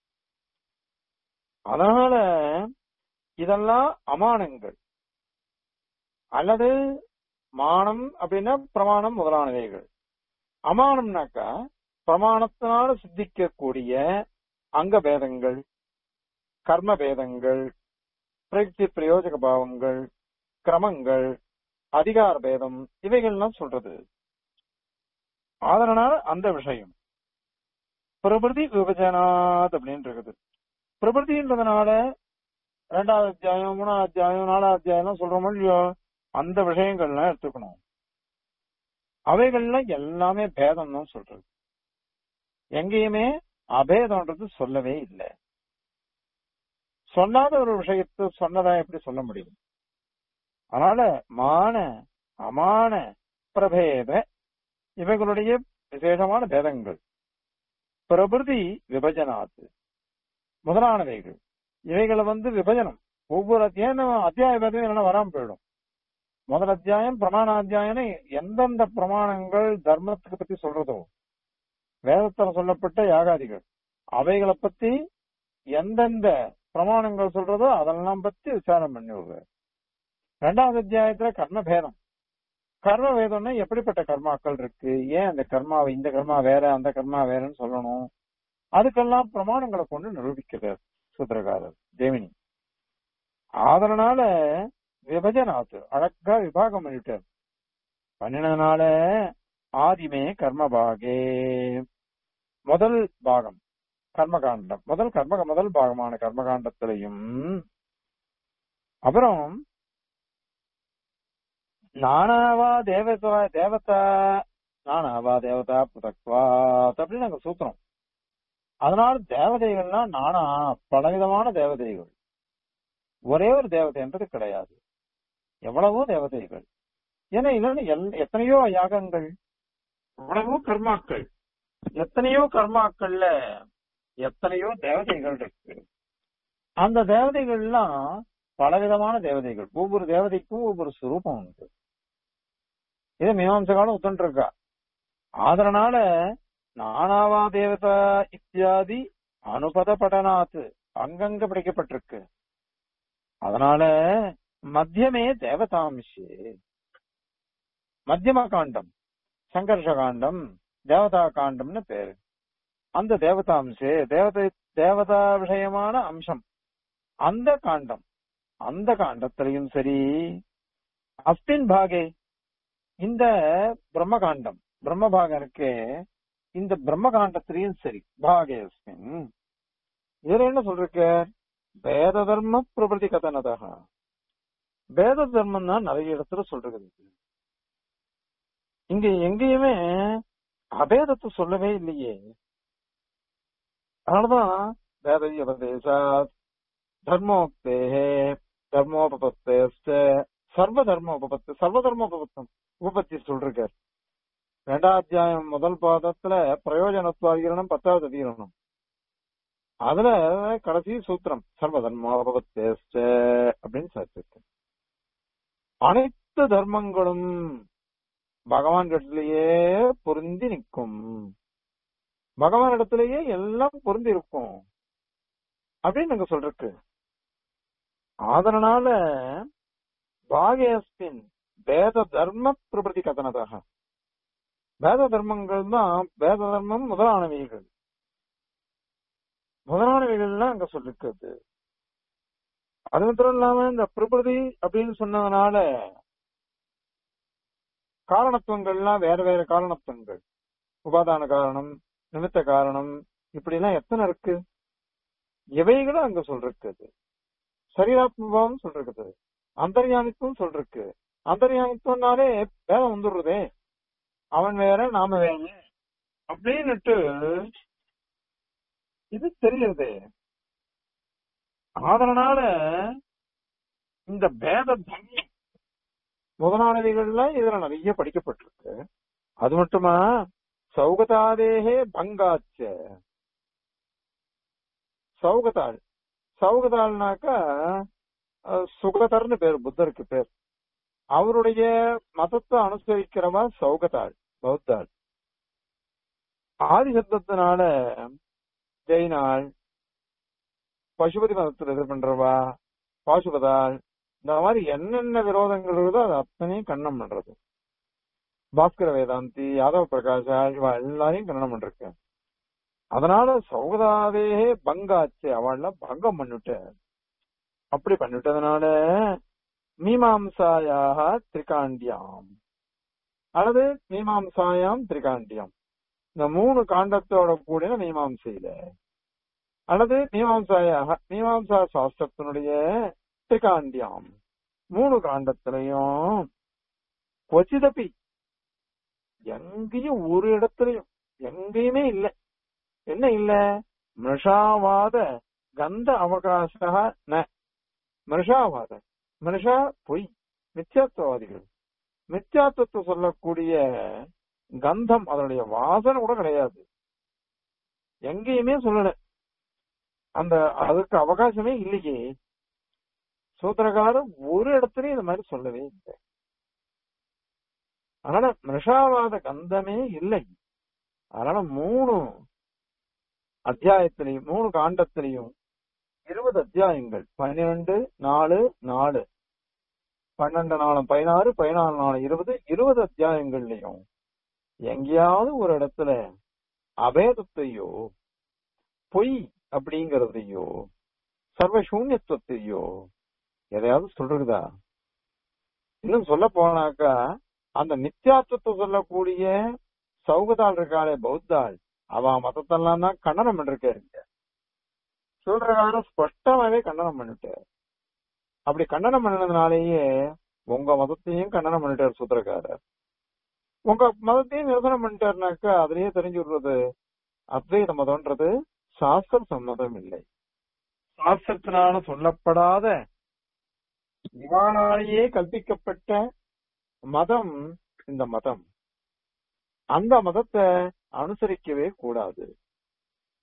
அதனால இதெல்லாம் அமானங்கள் அல்லது மானம் அப்படின்னா பிரமாணம் முதலானவைகள் அமானம்னாக்கா பிரமாணத்தினால சித்திக்கக்கூடிய அங்க பேதங்கள் கர்ம பேதங்கள் பிரயுக்தி பிரயோஜக பாவங்கள் கிரமங்கள் அதிகார பேதம் இவைகள்லாம் சொல்றது அதனால அந்த விஷயம் பிரபிருதி விபஜனாத் அப்படின்னு இருக்குது பிரபிருதின்றதுனால ரெண்டாவது அத்தியாயம் மூணாவது அத்தியாயம் நாலாவது அத்தியாயம் சொல்றோமோ இல்லையோ அந்த விஷயங்கள்லாம் எடுத்துக்கணும் அவைகள்லாம் எல்லாமே பேதம் தான் சொல்றது எங்கேயுமே அபேதம்ன்றது சொல்லவே இல்லை சொல்லாத ஒரு விஷயத்தை சொன்னதா எப்படி சொல்ல முடியும் அதனால மான அமான பிரபேத இவைகளுடைய விசேஷமான பேதங்கள் பிரபிருதி விபஜனாத்து முதலானவைகள் இவைகளை வந்து விபஜனம் ஒவ்வொரு அத்தியாயம் அத்தியாய பேதம் இல்லைன்னா வராம போயிடும் முதல் அத்தியாயம் பிரமாண அத்தியாயம் எந்தெந்த பிரமாணங்கள் தர்மத்துக்கு பத்தி சொல்றதோ வேதத்தில் சொல்லப்பட்ட யாகாதிகள் அவைகளை பத்தி எந்தெந்த பிரமாணங்கள் சொல்றதோ அதெல்லாம் பத்தி விசாரம் பண்ணி விடுறாரு ரெண்டாவது அத்தியாயத்துல கர்ம பேதம் கர்ம வேதம்னா எப்படிப்பட்ட கர்மாக்கள் இருக்கு ஏன் அந்த கர்மாவை இந்த கர்மா வேற அந்த கர்மா வேறன்னு சொல்லணும் அதுக்கெல்லாம் பிரமாணங்களை கொண்டு நிரூபிக்கிறார் சூத்திரகாரர் ஜெமினி அதனால விபஜனாத்து அழகா விபாகம் பண்ணிட்டார் பண்ணினதுனால ஆதிமே கர்மபாகே முதல் பாகம் கர்மகாண்டம் முதல் கர்ம முதல் பாகமான கர்மகாண்டத்திலையும் அப்புறம் நானாவா தேவதா தேவதா நானாவா தேவதா புதக்வாத் அப்படின்னு நாங்க சூத்திரம் அதனால தேவதைகள்னா நானா பலவிதமான தேவதைகள் ஒரே ஒரு தேவதைன்றது கிடையாது எவ்வளவோ தேவதைகள் ஏன்னா இல்லைன்னு எல்- எத்தனையோ யாகங்கள் எவ்வளவோ கர்மாக்கள் எத்தனையோ கர்மாக்கள்ல எத்தனையோ தேவதைகள் இருக்கு அந்த தேவதைகள்லாம் பலவிதமான தேவதைகள் ஒவ்வொரு தேவதைக்கும் ஒவ்வொரு சுரூபம் உண்டு இது மீமாம்சகாலம் ஒத்துட்டு இருக்கா அதனால நானாவா தேவதா இத்தியாதி அனுபத படனாத்து அங்கங்க படிக்கப்பட்டிருக்கு அதனால மத்தியமே தேவதாம்சே மத்தியம காண்டம் சங்கர்ஷ காண்டம் தேவதா காண்டம்னு பேரு அந்த தேவதாம்சே தேவதை தேவதா விஷயமான அம்சம் அந்த காண்டம் அந்த காண்டத்திலையும் சரி அஸ்மின் பாகே இந்த பிரம்ம காண்டம் பிரம்ம பாகம் இருக்கே இந்த பிரம்ம காண்டத்திலையும் சரி பாகே அஸ்மின் இதுல என்ன சொல்றீங்க வேத தர்ம பிரபதி கதனதாக வேத தர்மம் தான் நிறைய இடத்துல சொல்றது இங்க எங்கேயுமே அபேதத்தை சொல்லவே இல்லையே அதனாலதான் வேத உபதேசா தர்மோக்தே தர்மோபபத்தே சர்வ தர்ம உபபத்து சர்வ தர்ம உபபத்தம் உபபத்தி சொல்றார் ரெண்டாம் அத்தியாயம் முதல் பாதத்துல பிரயோஜனத்துவாகிரணம் பத்தாவது அதிகரணம் அதுல கடைசி சூத்திரம் சர்வ தர்மோபபத்தே அப்படின்னு சேர்த்திருக்கு அனைத்து தர்மங்களும் பகவான் இடத்திலேயே பொருந்தி நிற்கும் பகவான் இடத்திலேயே எல்லாம் பொருந்தி இருக்கும் அப்படின்னு நாங்க சொல்றக்கு அதனால பாகேஸ்பின் வேத தர்ம பிரபதி கதனதாக வேத தர்மங்கள் தான் வேத தர்மம் முதலானவைகள் முதலானவைகள்லாம் அங்க சொல்லிருக்கிறது அது மாத்திரம் இல்லாம இந்த பிரபதி அப்படின்னு சொன்னதுனால காரணத்துவங்கள்லாம் வேற வேற காரணத்துவங்கள் உபாதான காரணம் நிமித்த காரணம் இப்படி எல்லாம் எத்தனை இருக்கு எவைகளும் அங்க சொல்றது சரீராத்மபாவம் சொல்றது அந்தர்யாமித்துவம் சொல்றது அந்தர்யாமித்துவம்னாலே வேதம் வந்துடுறதே அவன் வேற நாம வேற அப்படின்னுட்டு இது தெரியுது அதனால இந்த பேத தர்மம் முதலானவைகள்ல இதுல நிறைய படிக்கப்பட்டிருக்கு அது மட்டுமா சௌகதாதேகே பங்காச்ச சௌகதாள் சௌகதாள்னாக்கா சுகதர்னு பேர் புத்தருக்கு பேர் அவருடைய மதத்தை அனுசரிக்கிறவா சௌகதாள் பௌத்தாள் ஆதி சப்தத்தினால ஜெயினாள் பசுபதி மதத்தில் இது பண்றவா பாசுபதாள் இந்த மாதிரி என்னென்ன விரோதங்கள் இருக்குதோ அது அத்தனையும் கண்ணம் பண்றது பாஸ்கர வேதாந்தி யாதவ பிரகாஷா இவ எல்லாரையும் கண்ணனம் பண்றக்க அதனால சௌகதாவே பங்காச்சு அவள்ல பங்கம் பண்ணிட்ட அப்படி பண்ணிட்டதுனால மீமாம்சாயாக திரிகாண்டியாம் அல்லது மீமாம்சாயாம் திரிகாண்டியம் இந்த மூணு காண்டத்தோட கூடின மீமாம்சையில அல்லது மீமாம்சாயாக மீமாம்சா சாஸ்திரத்தினுடைய திரிகாண்டியாம் மூணு காண்டத்திலையும் கொச்சிதப்பி எங்கேயும் ஒரு இடத்துலயும் எங்கேயுமே இல்ல என்ன இல்ல மிருஷாவாத கந்த அவகாச ந மிருஷாவாத மிருஷா பொய் மித்யாத்வவாதிகள் மித்யாத்துவத்தை சொல்லக்கூடிய கந்தம் அதனுடைய வாசனை கூட கிடையாது எங்கேயுமே சொல்லல அந்த அதுக்கு அவகாசமே இல்லையே சூத்திரகாரர் ஒரு இடத்துலயும் இந்த மாதிரி சொல்லவே இல்லை அதனால மிருஷாவாத கந்தமே இல்லை அதனால மூணு அத்தியாயத்திலையும் மூணு காண்டத்திலையும் இருபது அத்தியாயங்கள் பன்னிரண்டு நாலு நாலு பன்னெண்டு நாளும் பதினாறு பதினாலு நாலு இருபது இருபது அத்தியாயங்கள்லயும் எங்கேயாவது ஒரு இடத்துல அபேதத்தையோ பொய் அப்படிங்கறதையோ சர்வ சூன்யத்துவத்தையோ எதையாவது சொல்றதா இன்னும் சொல்ல போனாக்கா அந்த நித்தியாத்துவத்தை சொல்லக்கூடிய சௌகதாள் இருக்காளே பௌத்தாள் அவ மதத்தெல்லாம் தான் கண்டனம் பண்ணிருக்காருங்க சொல்றகார ஸ்பஷ்டமாவே கண்டனம் பண்ணிட்டார் அப்படி கண்டனம் பண்ணினதுனாலேயே உங்க மதத்தையும் கண்டனம் பண்ணிட்டார் சூத்திரக்காரர் உங்க மதத்தையும் நிரசனம் பண்ணிட்டாருனாக்கா அதுலயே தெரிஞ்சு விடுறது அத்வைத மதம்ன்றது சாஸ்திர சம்மதம் இல்லை சாஸ்திரத்தினால சொல்லப்படாத இவானாலேயே கல்பிக்கப்பட்ட மதம் இந்த மதம் அந்த மதத்தை அனுசரிக்கவே கூடாது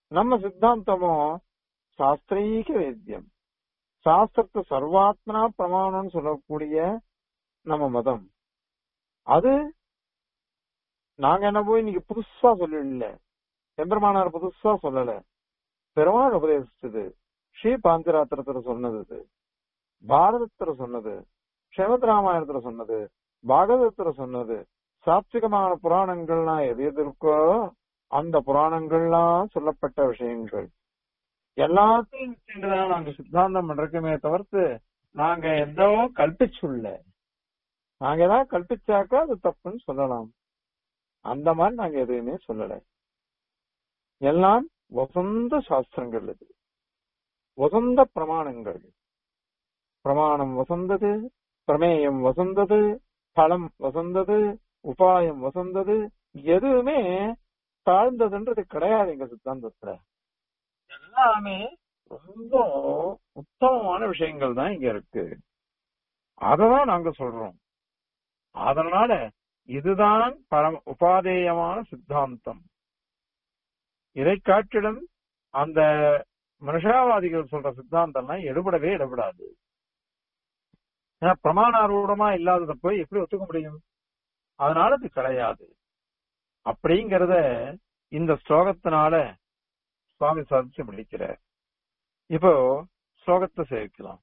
நம்ம சித்தாந்தமும் சாஸ்திரீக வேத்தியம் சாஸ்திரத்தை சர்வாத்மனா பிரமாணம்னு சொல்லக்கூடிய நம்ம மதம் அது நாங்க என்ன போய் இன்னைக்கு புதுசா சொல்லல எம்பெருமானார் புதுசா சொல்லல பெருமாள் உபதேசிச்சது ஸ்ரீ பாஞ்சராத்திரத்துல சொன்னது இது பாரதத்துல சொன்னது ஸ்ரீமத் ராமாயணத்துல சொன்னது பாகவதத்துல சொன்னது சாத்விகமான புராணங்கள்லாம் எது எது இருக்கோ அந்த புராணங்கள்லாம் சொல்லப்பட்ட விஷயங்கள் எல்லாத்தையும் வச்சுட்டுதான் நாங்க சித்தாந்தம் பண்றோமே தவிர்த்து நாங்க எதோ கல்பிச்சுள்ள நாங்க ஏதாவது கல்பிச்சாக்கா அது தப்புன்னு சொல்லலாம் அந்த மாதிரி நாங்க எதுவுமே சொல்லல எல்லாம் வசந்த சாஸ்திரங்கள் இது வசந்த பிரமாணங்கள் பிரமாணம் வசந்தது பிரமேயம் வசந்தது பலம் வசந்தது உபாயம் வசந்தது எதுவுமே தாழ்ந்ததுன்றது கிடையாது எங்க சித்தாந்தத்துல எல்லாமே ரொம்ப உத்தமமான விஷயங்கள் தான் இங்க இருக்கு அததான் நாங்க சொல்றோம் அதனால இதுதான் பரம உபாதேயமான சித்தாந்தம் இதை காட்டிலும் அந்த மனுஷாவாதிகள் சொல்ற சித்தாந்தம்லாம் எடுபடவே எடுபடாது ஏன்னா பிரமாணாரூடமா இல்லாதத போய் எப்படி ஒத்துக்க முடியும் அதனால அது கிடையாது அப்படிங்கறத இந்த ஸ்லோகத்தினால சுவாமி சாதிச்சு முடிக்கிறார் இப்போ ஸ்லோகத்தை சேர்க்கலாம்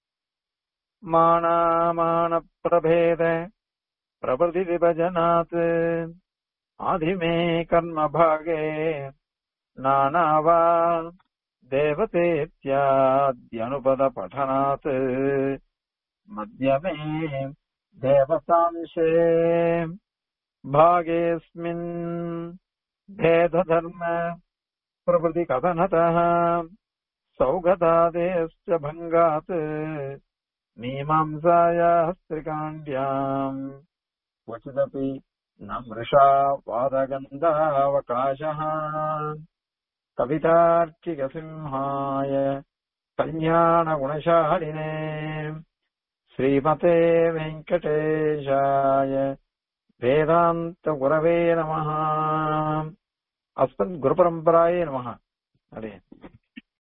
மானாமான பிரபேத பிரபதி விபஜனாத் ஆதிமே கர்ம பாகே நானாவா தேவதேத்யாத்யனுபத பठनात् मध्यमे देवतांशे भागेऽस्मिन् भेदधर्म प्रभृति कथनतः सौगतादेश्च भङ्गात् मीमांसायाः स्त्रिकाण्ड्याम् क्वचिदपि न मृषा वादगन्धावकाशः कवितार्किकसिंहाय कल्याणगुणशालिने श्रीमते वेङ्कटेशाय वेदान्तगुरवे नमः अस्मद्गुरुपरम्परायै नमः हरे